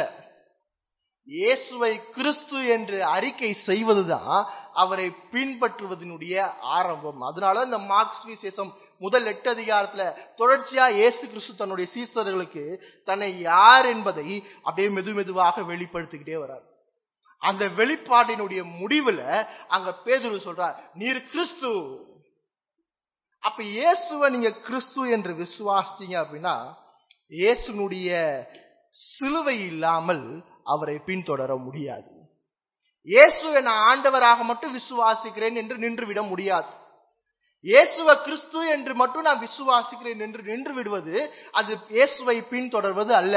இயேசுவை கிறிஸ்து என்று அறிக்கை செய்வதுதான் அவரை பின்பற்றுவதனுடைய ஆரம்பம் அதனால இந்த மார்க்ஸ் விசேஷம் முதல் எட்டு அதிகாரத்துல தொடர்ச்சியா இயேசு கிறிஸ்து தன்னுடைய சீஸ்தர்களுக்கு தன்னை யார் என்பதை அப்படியே மெது மெதுவாக வெளிப்படுத்திக்கிட்டே வர்றார் அந்த வெளிப்பாட்டினுடைய முடிவுல அங்க பேதுரு சொல்றார் நீர் கிறிஸ்து அப்ப இயேசுவை நீங்க கிறிஸ்து என்று விசுவாசித்தீங்க அப்படின்னா இயேசுனுடைய சிலுவை இல்லாமல் அவரை பின்தொடர முடியாது இயேசுவை நான் ஆண்டவராக மட்டும் விசுவாசிக்கிறேன் என்று நின்றுவிட முடியாது இயேசுவ கிறிஸ்து என்று மட்டும் நான் விசுவாசிக்கிறேன் என்று நின்று விடுவது அது இயேசுவை பின்தொடர்வது அல்ல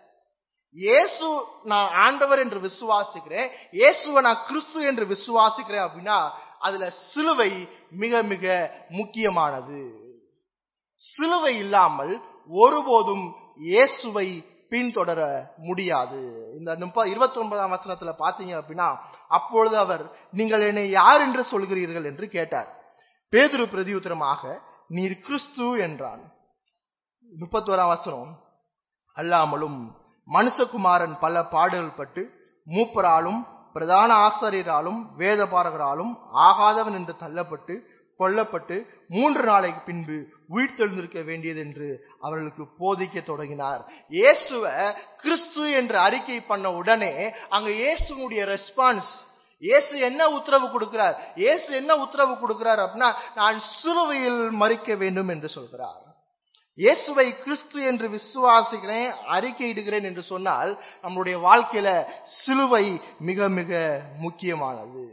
இயேசு நான் ஆண்டவர் என்று விசுவாசிக்கிறேன் இயேசுவை நான் கிறிஸ்து என்று விசுவாசிக்கிறேன் அப்படின்னா அதுல சிலுவை மிக மிக முக்கியமானது சிலுவை இல்லாமல் ஒருபோதும் இயேசுவை பின்தொடர முடியாது இந்த முப்ப இருபத்தி ஒன்பதாம் வசனத்துல பாத்தீங்க அப்படின்னா அப்பொழுது அவர் நீங்கள் என்னை யார் என்று சொல்கிறீர்கள் என்று கேட்டார் பேதுரு பிரதியுத்தரமாக நீர் கிறிஸ்து என்றான் முப்பத்தோராம் வசனம் அல்லாமலும் மனுஷகுமாரன் பல பாடுகள் பட்டு மூப்பராலும் பிரதான ஆசாரியராலும் வேதபாரகராலும் ஆகாதவன் என்று தள்ளப்பட்டு கொல்லப்பட்டு மூன்று நாளைக்கு பின்பு உயிர் தெழுந்திருக்க வேண்டியது என்று அவர்களுக்கு போதிக்க தொடங்கினார் இயேசுவ கிறிஸ்து என்று அறிக்கை பண்ண உடனே அங்க இயேசுனுடைய ரெஸ்பான்ஸ் இயேசு என்ன உத்தரவு கொடுக்கிறார் இயேசு என்ன உத்தரவு கொடுக்கிறார் அப்படின்னா நான் சிலுவையில் மறிக்க வேண்டும் என்று சொல்கிறார் இயேசுவை கிறிஸ்து என்று விசுவாசிக்கிறேன் அறிக்கையிடுகிறேன் என்று சொன்னால் நம்மளுடைய வாழ்க்கையில சிலுவை மிக மிக முக்கியமானது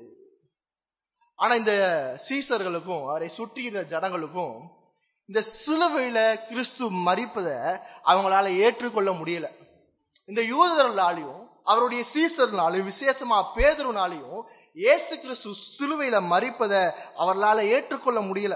ஆனா இந்த சீசர்களுக்கும் அவரை சுற்றி இருந்த ஜனங்களுக்கும் இந்த சிலுவையில கிறிஸ்து மறிப்பதை அவங்களால ஏற்றுக்கொள்ள முடியல இந்த யூதர்களாலையும் அவருடைய சீசர்னாலையும் விசேஷமா பேதருனாலையும் இயேசு கிறிஸ்து சிலுவையில மறிப்பதை அவர்களால ஏற்றுக்கொள்ள முடியல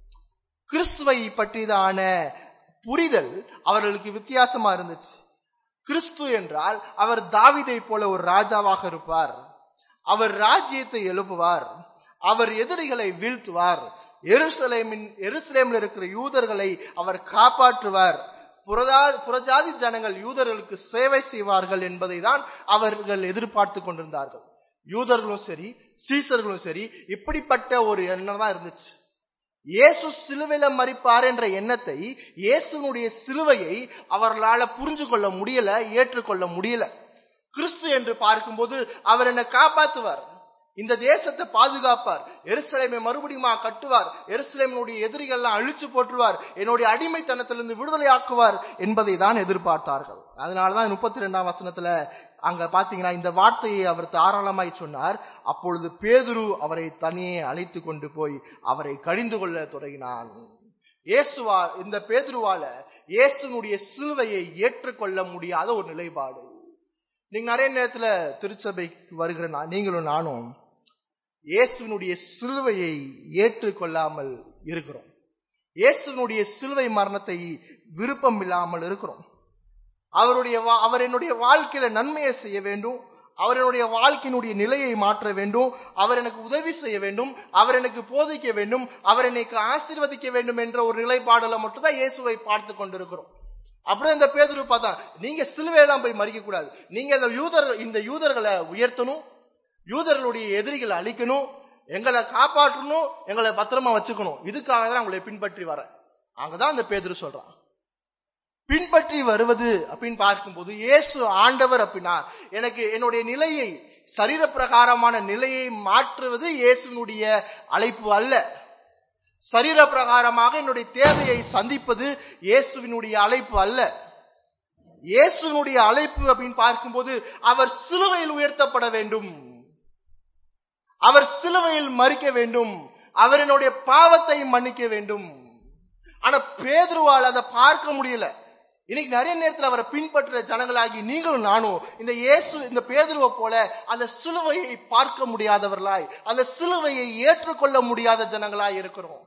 கிறிஸ்துவை பற்றியதான புரிதல் அவர்களுக்கு வித்தியாசமா இருந்துச்சு கிறிஸ்து என்றால் அவர் தாவிதை போல ஒரு ராஜாவாக இருப்பார் அவர் ராஜ்யத்தை எழுப்புவார் அவர் எதிரிகளை வீழ்த்துவார் எருசலேமின் எருசலேமில் இருக்கிற யூதர்களை அவர் காப்பாற்றுவார் புறதா புறஜாதி ஜனங்கள் யூதர்களுக்கு சேவை செய்வார்கள் என்பதை தான் அவர்கள் எதிர்பார்த்து கொண்டிருந்தார்கள் யூதர்களும் சரி சீசர்களும் சரி இப்படிப்பட்ட ஒரு எண்ணம் தான் இருந்துச்சு இயேசு சிலுவையில மறிப்பார் என்ற எண்ணத்தை இயேசுனுடைய சிலுவையை அவர்களால புரிஞ்சு கொள்ள முடியல ஏற்றுக்கொள்ள முடியல கிறிஸ்து என்று பார்க்கும்போது அவர் என்னை காப்பாத்துவார் இந்த தேசத்தை பாதுகாப்பார் எருசலேமை மறுபடியும் கட்டுவார் எருசலேமினுடைய எதிரிகள்லாம் அழிச்சு போட்டுருவார் என்னுடைய அடிமைத்தனத்திலிருந்து விடுதலை ஆக்குவார் என்பதை தான் எதிர்பார்த்தார்கள் அதனாலதான் முப்பத்தி ரெண்டாம் வசனத்துல அங்க பாத்தீங்கன்னா இந்த வார்த்தையை அவர் தாராளமாய் சொன்னார் அப்பொழுது பேதுரு அவரை தனியே அழைத்து கொண்டு போய் அவரை கடிந்து கொள்ள தொடங்கினான் இயேசுவா இந்த பேதுருவால இயேசுனுடைய சிலுவையை ஏற்றுக்கொள்ள முடியாத ஒரு நிலைப்பாடு நீங்க நிறைய நேரத்துல திருச்சபைக்கு வருகிற நான் நீங்களும் நானும் இயேசுனுடைய சிலுவையை ஏற்றுக்கொள்ளாமல் இருக்கிறோம் இயேசுனுடைய சிலுவை மரணத்தை விருப்பம் இல்லாமல் இருக்கிறோம் அவருடைய அவர் என்னுடைய வாழ்க்கையில நன்மையை செய்ய வேண்டும் அவர் என்னுடைய வாழ்க்கையினுடைய நிலையை மாற்ற வேண்டும் அவர் எனக்கு உதவி செய்ய வேண்டும் அவர் எனக்கு போதிக்க வேண்டும் அவர் எனக்கு ஆசீர்வதிக்க வேண்டும் என்ற ஒரு நிலைப்பாடுல மட்டும்தான் இயேசுவை பார்த்து கொண்டிருக்கிறோம் அப்படியே இந்த பேதுரு பார்த்தா நீங்க சிலுவையெல்லாம் போய் மறிக்க கூடாது நீங்க இந்த யூதர் இந்த யூதர்களை உயர்த்தணும் யூதர்களுடைய எதிரிகளை அழிக்கணும் எங்களை காப்பாற்றணும் எங்களை பத்திரமா வச்சுக்கணும் இதுக்காக தான் உங்களை பின்பற்றி வரேன் அங்கதான் அந்த பேதுரு சொல்றான் பின்பற்றி வருவது அப்படின்னு பார்க்கும்போது இயேசு ஆண்டவர் அப்படின்னா எனக்கு என்னுடைய நிலையை சரீர பிரகாரமான நிலையை மாற்றுவது இயேசுனுடைய அழைப்பு அல்ல சரீர பிரகாரமாக என்னுடைய தேவையை சந்திப்பது இயேசுவினுடைய அழைப்பு அல்ல இயேசுனுடைய அழைப்பு அப்படின்னு பார்க்கும்போது அவர் சிலுவையில் உயர்த்தப்பட வேண்டும் அவர் சிலுவையில் மறிக்க வேண்டும் அவர் என்னுடைய பாவத்தை மன்னிக்க வேண்டும் ஆனா பேதுருவால் அதை பார்க்க முடியல இன்னைக்கு நிறைய நேரத்தில் அவரை பின்பற்ற ஜனங்களாகி நீங்களும் நானும் இந்த இயேசு இந்த பேதுருவை போல அந்த சிலுவையை பார்க்க முடியாதவர்களாய் அந்த சிலுவையை ஏற்றுக்கொள்ள முடியாத ஜனங்களாய் இருக்கிறோம்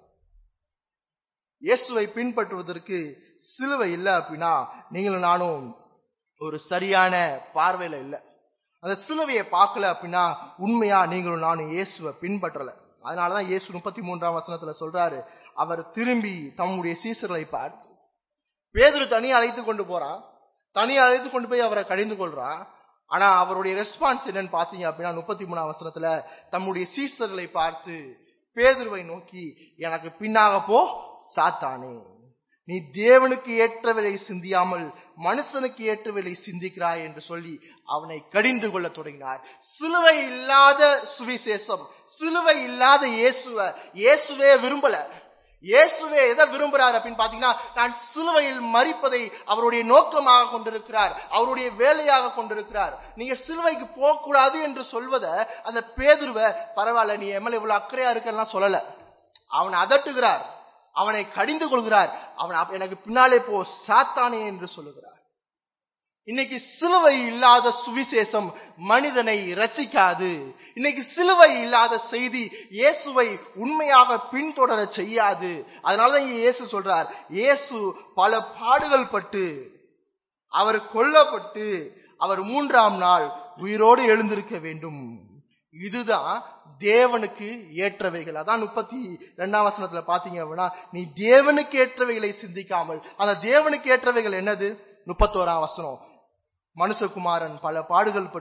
இயேசுவை பின்பற்றுவதற்கு சிலுவை இல்லை அப்படின்னா நீங்களும் நானும் ஒரு சரியான பார்வையில இல்லை அந்த சிலுவையை பார்க்கல அப்படின்னா உண்மையா நீங்களும் நானும் இயேசுவை பின்பற்றல அதனாலதான் இயேசு முப்பத்தி மூன்றாம் வசனத்துல சொல்றாரு அவர் திரும்பி தம்முடைய சீசர்களை பார்த்து பேதுரு தனியா அழைத்து கொண்டு போறான் தனியா அழைத்து கொண்டு போய் அவரை கடிந்து கொள்றான் ஆனா அவருடைய ரெஸ்பான்ஸ் என்னன்னு பாத்தீங்க அப்படின்னா முப்பத்தி மூணாம் வசனத்துல தம்முடைய சீசர்களை பார்த்து பேதுருவை நோக்கி எனக்கு பின்னாக போ சாத்தானே நீ தேவனுக்கு ஏற்றவரை சிந்தியாமல் மனுஷனுக்கு ஏற்றவரை சிந்திக்கிறாய் என்று சொல்லி அவனை கடிந்து கொள்ள தொடங்கினார் சிலுவை இல்லாத சுவிசேஷம் சிலுவை இல்லாத இயேசுவ இயேசுவே விரும்பல இயேசுவே எதை விரும்புறார் அப்படின்னு பாத்தீங்கன்னா நான் சிலுவையில் மறிப்பதை அவருடைய நோக்கமாக கொண்டிருக்கிறார் அவருடைய வேலையாக கொண்டிருக்கிறார் நீங்க சிலுவைக்கு போக கூடாது என்று சொல்வத அந்த பேதுருவ பரவாயில்ல நீ எம்எல்ஏ இவ்வளவு அக்கறையா இருக்கெல்லாம் சொல்லல அவனை அதட்டுகிறார் அவனை கடிந்து கொள்கிறார் அவன் எனக்கு பின்னாலே போ சாத்தானே என்று சொல்லுகிறார் இன்னைக்கு சிலுவை இல்லாத சுவிசேஷம் மனிதனை ரச்சிக்காது இன்னைக்கு சிலுவை இல்லாத செய்தி இயேசுவை உண்மையாக பின்தொடர செய்யாது அதனாலதான் இயேசு சொல்றார் இயேசு பல பாடுகள் பட்டு அவர் கொல்லப்பட்டு அவர் மூன்றாம் நாள் உயிரோடு எழுந்திருக்க வேண்டும் இதுதான் தேவனுக்கு ஏற்றவைகள் அதான் முப்பத்தி ரெண்டாம் வசனத்துல பாத்தீங்க அப்படின்னா நீ தேவனுக்கு ஏற்றவைகளை சிந்திக்காமல் அந்த தேவனுக்கு ஏற்றவைகள் என்னது முப்பத்தோராம் வசனம் மனுஷகுமாரன் பல பாடுகள் பட்டு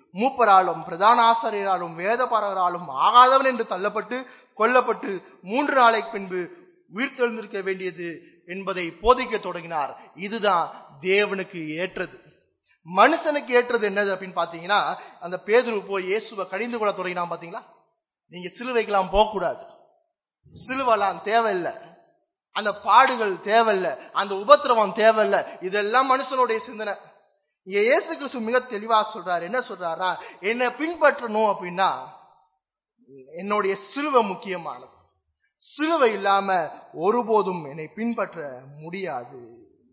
மூப்பராலும் பிரதான ஆசிரியராலும் வேதபாரகராலும் ஆகாதவன் என்று தள்ளப்பட்டு கொல்லப்பட்டு மூன்று நாளைக்கு பின்பு உயிர் தெழுந்திருக்க வேண்டியது என்பதை போதிக்க தொடங்கினார் இதுதான் தேவனுக்கு ஏற்றது மனுஷனுக்கு ஏற்றது என்னது அப்படின்னு பாத்தீங்கன்னா அந்த பேதுரு போய் இயேசுவை கடிந்து கொள்ள தொடங்கினான் பாத்தீங்களா நீங்க சிலுவைக்கெல்லாம் போக கூடாது சிலுவெல்லாம் தேவையில்லை அந்த பாடுகள் தேவையில்லை அந்த உபத்திரவம் தேவையில்லை இதெல்லாம் மனுஷனுடைய சிந்தனை இங்க இயேசு கிறிஸ்து மிக தெளிவா சொல்றாரு என்ன சொல்றாரா என்னை பின்பற்றணும் அப்படின்னா என்னுடைய சிலுவை முக்கியமானது சிலுவை இல்லாம ஒருபோதும் என்னை பின்பற்ற முடியாது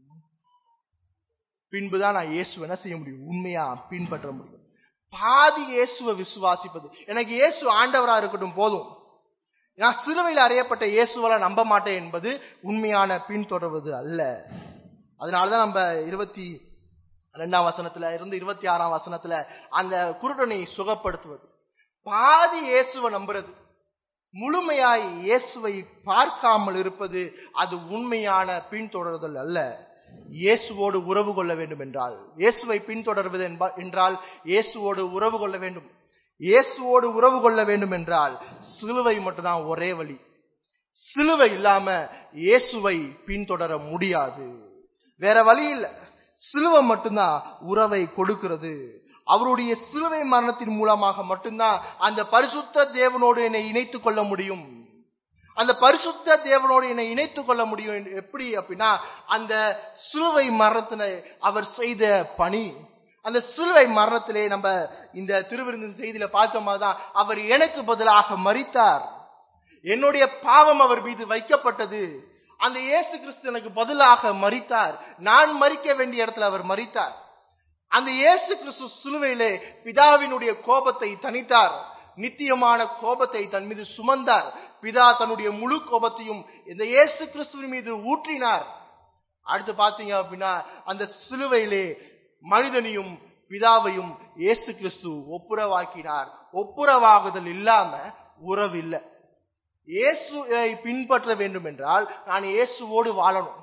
பின்புதான் நான் இயேசு என்ன செய்ய முடியும் உண்மையா பின்பற்ற முடியும் பாதி இயேசுவை விசுவாசிப்பது எனக்கு இயேசு ஆண்டவரா இருக்கட்டும் போதும் நான் சிலுவையில் அறையப்பட்ட இயேசுவலை நம்ப மாட்டேன் என்பது உண்மையான பின்தொடர்வது அல்ல அதனாலதான் நம்ம இருபத்தி ரெண்டாம் வசனத்துல இருந்து இருபத்தி ஆறாம் வசனத்துல அந்த குருடனை சுகப்படுத்துவது பாதி இயேசுவை நம்புறது முழுமையாய் இயேசுவை பார்க்காமல் இருப்பது அது உண்மையான பின்தொடர்தல் அல்ல இயேசுவோடு உறவு கொள்ள வேண்டும் என்றால் இயேசுவை பின்தொடர்வது என்பா- என்றால் இயேசுவோடு உறவு கொள்ள வேண்டும் இயேசுவோடு உறவு கொள்ள வேண்டும் என்றால் சிலுவை மட்டும்தான் ஒரே வழி சிலுவை இல்லாம இயேசுவை பின்தொடர முடியாது வேற வழி இல்ல சிலுவை மட்டும்தான் உறவை கொடுக்கிறது அவருடைய சிலுவை மரணத்தின் மூலமாக மட்டும்தான் அந்த பரிசுத்த தேவனோடு என்னை இணைத்துக் கொள்ள முடியும் அந்த பரிசுத்த தேவனோடு என்னை இணைத்துக் கொள்ள முடியும் என்று- எப்படி அப்படின்னா அந்த சிலுவை மரணத்தினை அவர் செய்த பணி அந்த சிலுவை மரணத்திலே நம்ம இந்த திருவிருந்தின் செய்தியில பார்த்த மாதிரிதான் அவர் எனக்கு பதிலாக மரித்தார் என்னுடைய பாவம் அவர் மீது வைக்கப்பட்டது அந்த இயேசு கிறிஸ்து எனக்கு பதிலாக மரித்தார் நான் மரிக்க வேண்டிய இடத்துல அவர் மரித்தார் அந்த இயேசு கிறிஸ்து சிலுவையிலே பிதாவினுடைய கோபத்தை தணித்தார் நித்தியமான கோபத்தை தன் மீது சுமந்தார் பிதா தன்னுடைய முழு கோபத்தையும் இந்த இயேசு கிறிஸ்துவின் மீது ஊற்றினார் அடுத்து பாத்தீங்க அப்படின்னா அந்த சிலுவையிலே மனிதனையும் பிதாவையும் இயேசு கிறிஸ்து ஒப்புரவாக்கினார் ஒப்புரவாகுதல் இல்லாம உறவு இல்லை இயேசுவை பின்பற்ற வேண்டும் என்றால் நான் இயேசுவோடு வாழணும்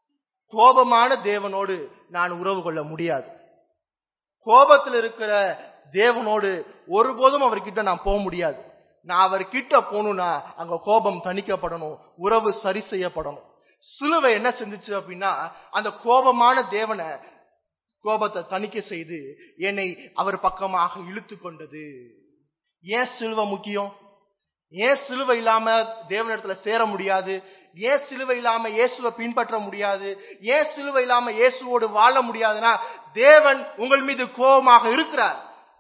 கோபமான தேவனோடு நான் உறவு கொள்ள முடியாது கோபத்தில் இருக்கிற தேவனோடு ஒருபோதும் அவர்கிட்ட நான் போக முடியாது நான் அவர்கிட்ட போகணும்னா அங்க கோபம் தணிக்கப்படணும் உறவு சரி செய்யப்படணும் சிலுவை என்ன செஞ்சுச்சு அப்படின்னா அந்த கோபமான தேவனை கோபத்தை தணிக்க செய்து என்னை அவர் பக்கமாக இழுத்து கொண்டது ஏன் சிலுவை முக்கியம் ஏன் சிலுவை இல்லாம தேவனிடத்துல சேர முடியாது ஏன் சிலுவை இல்லாம இயேசுவை பின்பற்ற முடியாது ஏன் சிலுவை இல்லாம இயேசுவோடு வாழ முடியாதுன்னா தேவன் உங்கள் மீது கோபமாக இருக்கிறார்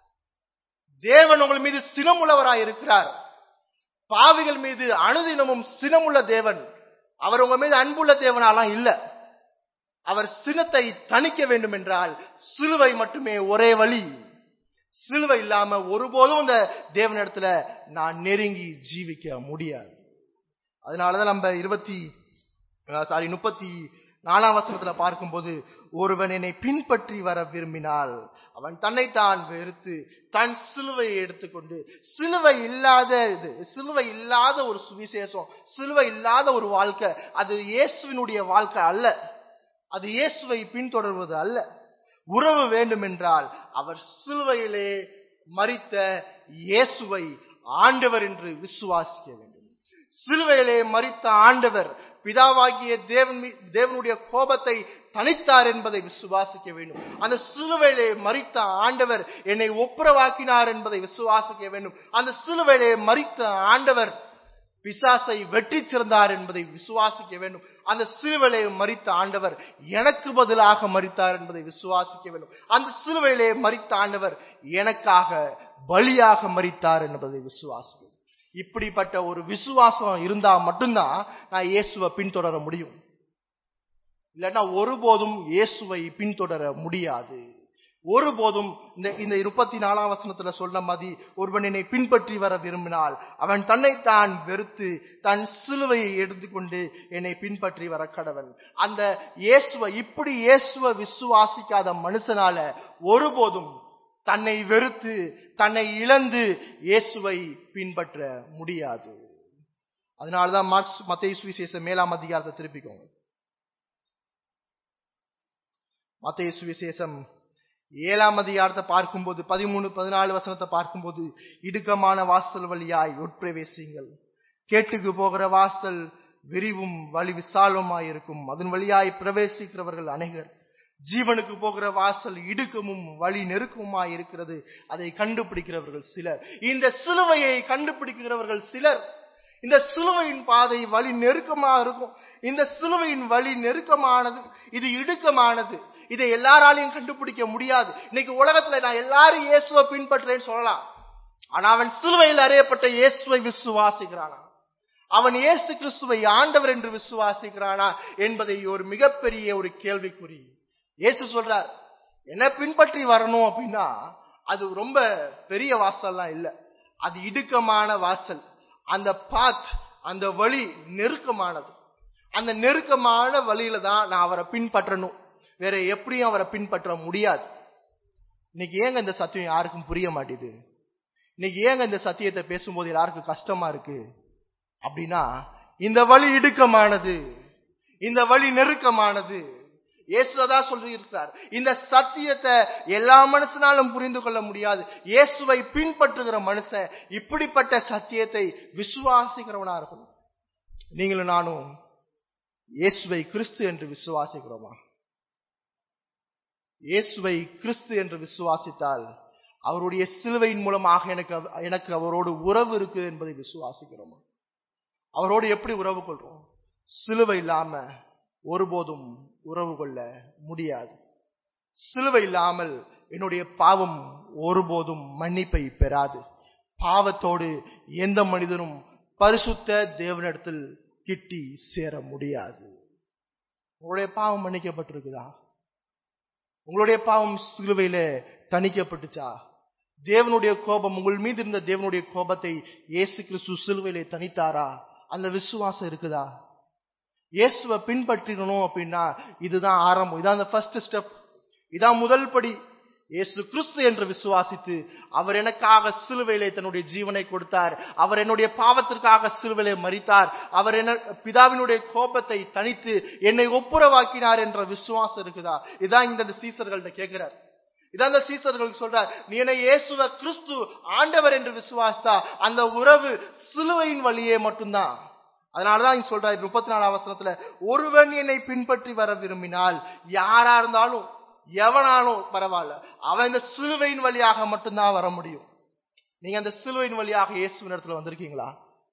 தேவன் உங்கள் மீது சினமுள்ளவராய் இருக்கிறார் பாவிகள் மீது அனுதினமும் சினமுள்ள தேவன் அவர் உங்க மீது அன்புள்ள தேவனாலாம் இல்ல அவர் சினத்தை தணிக்க வேண்டும் என்றால் சிலுவை மட்டுமே ஒரே வழி சிலுவை இல்லாம ஒருபோதும் இந்த தேவனிடத்துல நான் நெருங்கி ஜீவிக்க முடியாது அதனாலதான் நம்ம இருபத்தி சாரி முப்பத்தி நாலாம் வசனத்துல பார்க்கும்போது ஒருவன் என்னை பின்பற்றி வர விரும்பினால் அவன் தன்னைத்தான் வெறுத்து தன் சிலுவையை எடுத்துக்கொண்டு சிலுவை இல்லாத இது சிலுவை இல்லாத ஒரு சுவிசேஷம் சிலுவை இல்லாத ஒரு வாழ்க்கை அது இயேசுவினுடைய வாழ்க்கை அல்ல அது இயேசுவை பின்தொடர்வது அல்ல உறவு வேண்டும் என்றால் அவர் சிலுவையிலே மரித்த இயேசுவை ஆண்டவர் என்று விசுவாசிக்க வேண்டும் சிலுவையிலே மரித்த ஆண்டவர் பிதாவாகிய தேவன் மீ- தேவனுடைய கோபத்தை தனித்தார் என்பதை விசுவாசிக்க வேண்டும் அந்த சிலுவையிலே மரித்த ஆண்டவர் என்னை ஒப்புரவாக்கினார் என்பதை விசுவாசிக்க வேண்டும் அந்த சிலுவையிலே மரித்த ஆண்டவர் பிசாசை வெற்றி சிறந்தார் என்பதை விசுவாசிக்க வேண்டும் அந்த சிலுவையிலே மரித்த ஆண்டவர் எனக்கு பதிலாக மரித்தார் என்பதை விசுவாசிக்க வேண்டும் அந்த சிலுவையிலே மரித்த ஆண்டவர் எனக்காக பலியாக மரித்தார் என்பதை விசுவாசிக்க வேண்டும். இப்படிப்பட்ட ஒரு விசுவாசம் இருந்தா மட்டும்தான் நான் இயேசுவை பின்தொடர முடியும் இல்லைன்னா ஒருபோதும் இயேசுவை பின்தொடர முடியாது ஒருபோதும் இந்த இந்த முப்பத்தி நாலாம் வசனத்துல சொன்ன மாதிரி ஒருவன் என்னை பின்பற்றி வர விரும்பினால் அவன் தன்னைத்தான் வெறுத்து தன் சிலுவையை எடுத்துக்கொண்டு என்னை பின்பற்றி வர கடவன் அந்த இயேசுவை இப்படி இயேசுவை விசுவாசிக்காத மனுஷனால ஒருபோதும் தன்னை வெறுத்து தன்னை இழந்து இயேசுவை பின்பற்ற முடியாது அதனாலதான் மார்க்ஸ் மத்திய சுவிசேஷம் மேலாம் அதிகாரத்தை திருப்பிக்கோங்க மத்திய சுவிசேஷம் ஏழாம் அதிகாரத்தை பார்க்கும்போது பதிமூணு பதினாலு வசனத்தை பார்க்கும்போது இடுக்கமான வாசல் வழியாய் உட்பிரவேசிங்கள் கேட்டுக்கு போகிற வாசல் விரிவும் வழி விசாலமாய் இருக்கும் அதன் வழியாய் பிரவேசிக்கிறவர்கள் அநேகர் ஜீவனுக்கு போகிற வாசல் இடுக்கமும் வழி நெருக்கமாய் இருக்கிறது அதை கண்டுபிடிக்கிறவர்கள் சிலர் இந்த சிலுவையை கண்டுபிடிக்கிறவர்கள் சிலர் இந்த சிலுவையின் பாதை வழி நெருக்கமா இருக்கும் இந்த சிலுவையின் வழி நெருக்கமானது இது இடுக்கமானது இதை எல்லாராலையும் கண்டுபிடிக்க முடியாது இன்னைக்கு உலகத்துல நான் எல்லாரும் இயேசுவை பின்பற்றேன்னு சொல்லலாம் ஆனா அவன் சிலுவையில் அறையப்பட்ட இயேசுவை விசுவாசிக்கிறானா அவன் இயேசு கிறிஸ்துவை ஆண்டவர் என்று விசுவாசிக்கிறானா என்பதை ஒரு மிகப்பெரிய ஒரு கேள்விக்குறி இயேசு சொல்றார் என்ன பின்பற்றி வரணும் அப்படின்னா அது ரொம்ப பெரிய வாசல்லாம் இல்ல அது இடுக்கமான வாசல் அந்த பாத் அந்த வழி நெருக்கமானது அந்த நெருக்கமான வழியில தான் நான் அவரை பின்பற்றணும் வேற எப்படியும் அவரை பின்பற்ற முடியாது இன்னைக்கு ஏங்க இந்த சத்தியம் யாருக்கும் புரிய மாட்டேது இன்னைக்கு ஏங்க இந்த சத்தியத்தை பேசும்போது யாருக்கும் கஷ்டமா இருக்கு அப்படின்னா இந்த வழி இடுக்கமானது இந்த வழி நெருக்கமானது இயேசுதா சொல்லி இருக்கிறார் இந்த சத்தியத்தை எல்லா மனுஷனாலும் புரிந்து கொள்ள முடியாது இயேசுவை பின்பற்றுகிற மனுஷன் இப்படிப்பட்ட சத்தியத்தை விசுவாசிக்கிறவனா இருக்கணும் நீங்களும் நானும் இயேசுவை கிறிஸ்து என்று விசுவாசிக்கிறோமா இயேசுவை கிறிஸ்து என்று விசுவாசித்தால் அவருடைய சிலுவையின் மூலமாக எனக்கு எனக்கு அவரோடு உறவு இருக்கு என்பதை விசுவாசிக்கிறோமா அவரோடு எப்படி உறவு கொள்றோம் சிலுவை இல்லாம ஒருபோதும் உறவு கொள்ள முடியாது சிலுவை இல்லாமல் என்னுடைய பாவம் ஒருபோதும் மன்னிப்பை பெறாது பாவத்தோடு எந்த மனிதனும் பரிசுத்த தேவனிடத்தில் கிட்டி சேர முடியாது உங்களுடைய பாவம் மன்னிக்கப்பட்டிருக்குதா உங்களுடைய பாவம் சிலுவையில தணிக்கப்பட்டுச்சா தேவனுடைய கோபம் உங்கள் மீது இருந்த தேவனுடைய கோபத்தை இயேசு கிறிஸ்து சிலுவையிலே தனித்தாரா அந்த விசுவாசம் இருக்குதா இயேசுவை பின்பற்றிடணும் அப்படின்னா இதுதான் ஆரம்பம் இதான் அந்த ஃபர்ஸ்ட் ஸ்டெப் இதான் முதல் படி இயேசு கிறிஸ்து என்று விசுவாசித்து அவர் எனக்காக சிலுவையிலே தன்னுடைய ஜீவனை கொடுத்தார் அவர் என்னுடைய பாவத்திற்காக சிலுவையிலே மறித்தார் அவர் என்ன பிதாவினுடைய கோபத்தை தனித்து என்னை ஒப்புரவாக்கினார் என்ற விசுவாசம் இருக்குதா இதான் இந்த சீசர்கள்ட்ட கேட்கிறார் இதான் அந்த சீசர்களுக்கு சொல்றார் நீ என்னை இயேசுவ கிறிஸ்து ஆண்டவர் என்று விசுவாசித்தா அந்த உறவு சிலுவையின் வழியே மட்டும்தான் அதனாலதான் இங்க சொல்றாரு முப்பத்தி நாலாம் வசனத்துல ஒருவன் என்னை பின்பற்றி வர விரும்பினால் யாரா இருந்தாலும் எவனாலும் பரவாயில்ல அவன் இந்த சிலுவையின் வழியாக மட்டும்தான் வர முடியும் நீங்க அந்த சிலுவையின் வழியாக இயேசுவின் இடத்துல வந்திருக்கீங்களா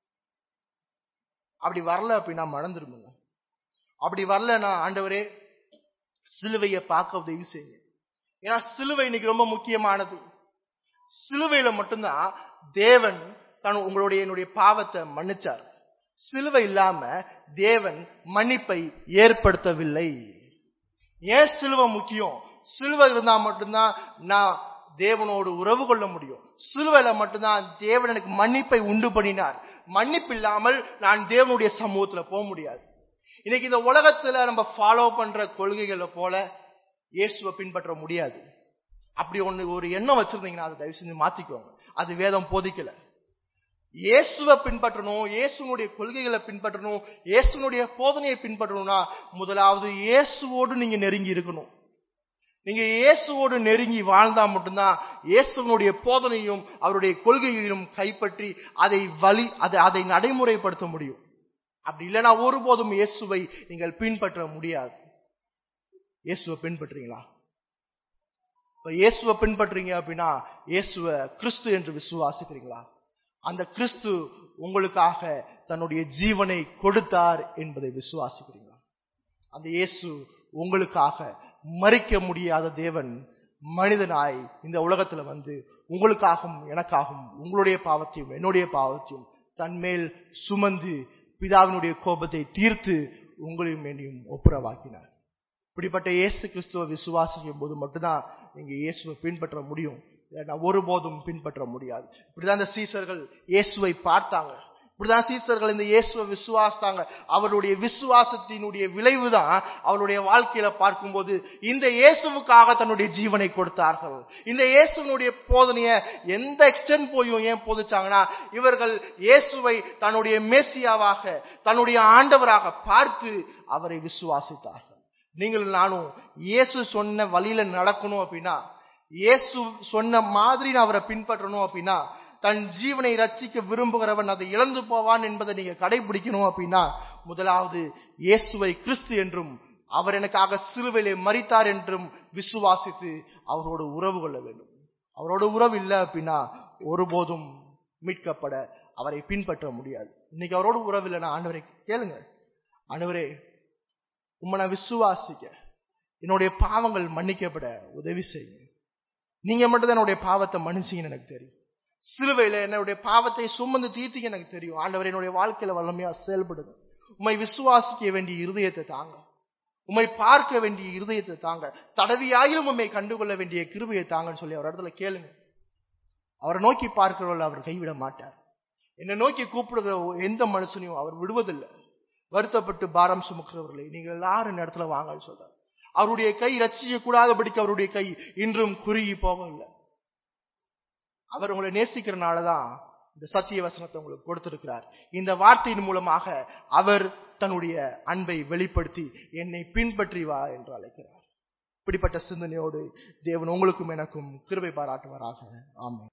அப்படி வரல அப்படின்னா மறந்துருமுங்க அப்படி வரலன்னா ஆண்டவரே சிலுவையை பார்க்க உதவி செய்யுங்க ஏன்னா சிலுவை இன்னைக்கு ரொம்ப முக்கியமானது சிலுவையில மட்டும்தான் தேவன் தன் உங்களுடைய என்னுடைய பாவத்தை மன்னிச்சார் சிலுவை இல்லாம தேவன் மன்னிப்பை ஏற்படுத்தவில்லை ஏன் சிலுவை முக்கியம் சிலுவை இருந்தா மட்டும்தான் நான் தேவனோடு உறவு கொள்ள முடியும் சிலுவையில மட்டும்தான் தேவன் எனக்கு மன்னிப்பை உண்டு பண்ணினார் மன்னிப்பு இல்லாமல் நான் தேவனுடைய சமூகத்துல போக முடியாது இன்னைக்கு இந்த உலகத்துல நம்ம ஃபாலோ பண்ற கொள்கைகளை போல இயேசுவை பின்பற்ற முடியாது அப்படி ஒண்ணு ஒரு எண்ணம் வச்சிருந்தீங்கன்னா அதை தயவு செஞ்சு மாத்திக்கோங்க அது வேதம் போதிக்கல இயேசுவை பின்பற்றணும் இயேசுனுடைய கொள்கைகளை பின்பற்றணும் இயேசுனுடைய போதனையை பின்பற்றணும்னா முதலாவது இயேசுவோடு நீங்க நெருங்கி இருக்கணும் நீங்க இயேசுவோடு நெருங்கி வாழ்ந்தா மட்டும்தான் இயேசுனுடைய போதனையும் அவருடைய கொள்கையையும் கைப்பற்றி அதை வழி அதை அதை நடைமுறைப்படுத்த முடியும் அப்படி இல்லைன்னா ஒருபோதும் இயேசுவை நீங்கள் பின்பற்ற முடியாது இயேசுவை பின்பற்றுறீங்களா இப்ப இயேசுவை பின்பற்றீங்க அப்படின்னா இயேசுவ கிறிஸ்து என்று விசுவாசிக்கிறீங்களா அந்த கிறிஸ்து உங்களுக்காக தன்னுடைய ஜீவனை கொடுத்தார் என்பதை விசுவாசிக்கிறீங்களா அந்த இயேசு உங்களுக்காக மறிக்க முடியாத தேவன் மனிதனாய் இந்த உலகத்துல வந்து உங்களுக்காகவும் எனக்காகவும் உங்களுடைய பாவத்தையும் என்னுடைய பாவத்தையும் தன்மேல் சுமந்து பிதாவினுடைய கோபத்தை தீர்த்து உங்களையும் என்னையும் ஒப்புரவாக்கினார் இப்படிப்பட்ட இயேசு கிறிஸ்துவ விசுவாசிக்கும் போது மட்டும்தான் நீங்க இயேசுவை பின்பற்ற முடியும் இல்லைன்னா ஒருபோதும் பின்பற்ற முடியாது இப்படிதான் இந்த சீசர்கள் இயேசுவை பார்த்தாங்க இப்படிதான் சீசர்கள் இந்த இயேசுவை விசுவாசித்தாங்க அவருடைய விசுவாசத்தினுடைய விளைவுதான் அவருடைய வாழ்க்கையில பார்க்கும்போது இந்த இயேசுவுக்காக தன்னுடைய ஜீவனை கொடுத்தார்கள் இந்த இயேசுனுடைய போதனைய எந்த எக்ஸ்டென்ட் போயும் ஏன் போதிச்சாங்கன்னா இவர்கள் இயேசுவை தன்னுடைய மேசியாவாக தன்னுடைய ஆண்டவராக பார்த்து அவரை விசுவாசித்தார்கள் நீங்கள் நானும் இயேசு சொன்ன வழியில நடக்கணும் அப்படின்னா இயேசு சொன்ன மாதிரி நான் அவரை பின்பற்றணும் அப்படின்னா தன் ஜீவனை ரட்சிக்க விரும்புகிறவன் அதை இழந்து போவான் என்பதை நீங்க கடைபிடிக்கணும் அப்படின்னா முதலாவது இயேசுவை கிறிஸ்து என்றும் அவர் எனக்காக சிலுவையிலே மரித்தார் என்றும் விசுவாசித்து அவரோடு உறவு கொள்ள வேண்டும் அவரோட உறவு இல்லை அப்படின்னா ஒருபோதும் மீட்கப்பட அவரை பின்பற்ற முடியாது இன்னைக்கு அவரோட உறவு இல்லைன்னா ஆண்டவரை கேளுங்க ஆண்டவரே உம்மை நான் விசுவாசிக்க என்னுடைய பாவங்கள் மன்னிக்கப்பட உதவி செய்யுங்க நீங்க மட்டும் என்னுடைய பாவத்தை மன்னிச்சீங்கன்னு எனக்கு தெரியும் சிலுவையில என்னுடைய பாவத்தை சுமந்து தீர்த்தீங்க எனக்கு தெரியும் ஆண்டவர் என்னுடைய வாழ்க்கையில வல்லமையா செயல்படுது உம்மை விசுவாசிக்க வேண்டிய இருதயத்தை தாங்க உம்மை பார்க்க வேண்டிய இருதயத்தை தாங்க தடவியாயிலும் உம்மை கண்டுகொள்ள வேண்டிய கிருபையை தாங்கன்னு சொல்லி அவர் இடத்துல கேளுங்க அவரை நோக்கி பார்க்கிறவர்கள் அவர் கைவிட மாட்டார் என்னை நோக்கி கூப்பிடுகிற எந்த மனுஷனையும் அவர் விடுவதில்லை வருத்தப்பட்டு பாரம் சுமக்கிறவர்களை நீங்கள் எல்லாரும் இந்த இடத்துல வாங்கன்னு சொல்றார் அவருடைய கை ரட்சிக்க கூடாதபடிக்கு அவருடைய கை இன்றும் குறுகி போகவில்லை அவர் உங்களை நேசிக்கிறனாலதான் இந்த சத்திய வசனத்தை உங்களுக்கு கொடுத்திருக்கிறார் இந்த வார்த்தையின் மூலமாக அவர் தன்னுடைய அன்பை வெளிப்படுத்தி என்னை பின்பற்றி வா என்று அழைக்கிறார் இப்படிப்பட்ட சிந்தனையோடு தேவன் உங்களுக்கும் எனக்கும் கிருபை பாராட்டுவாராக ஆமென்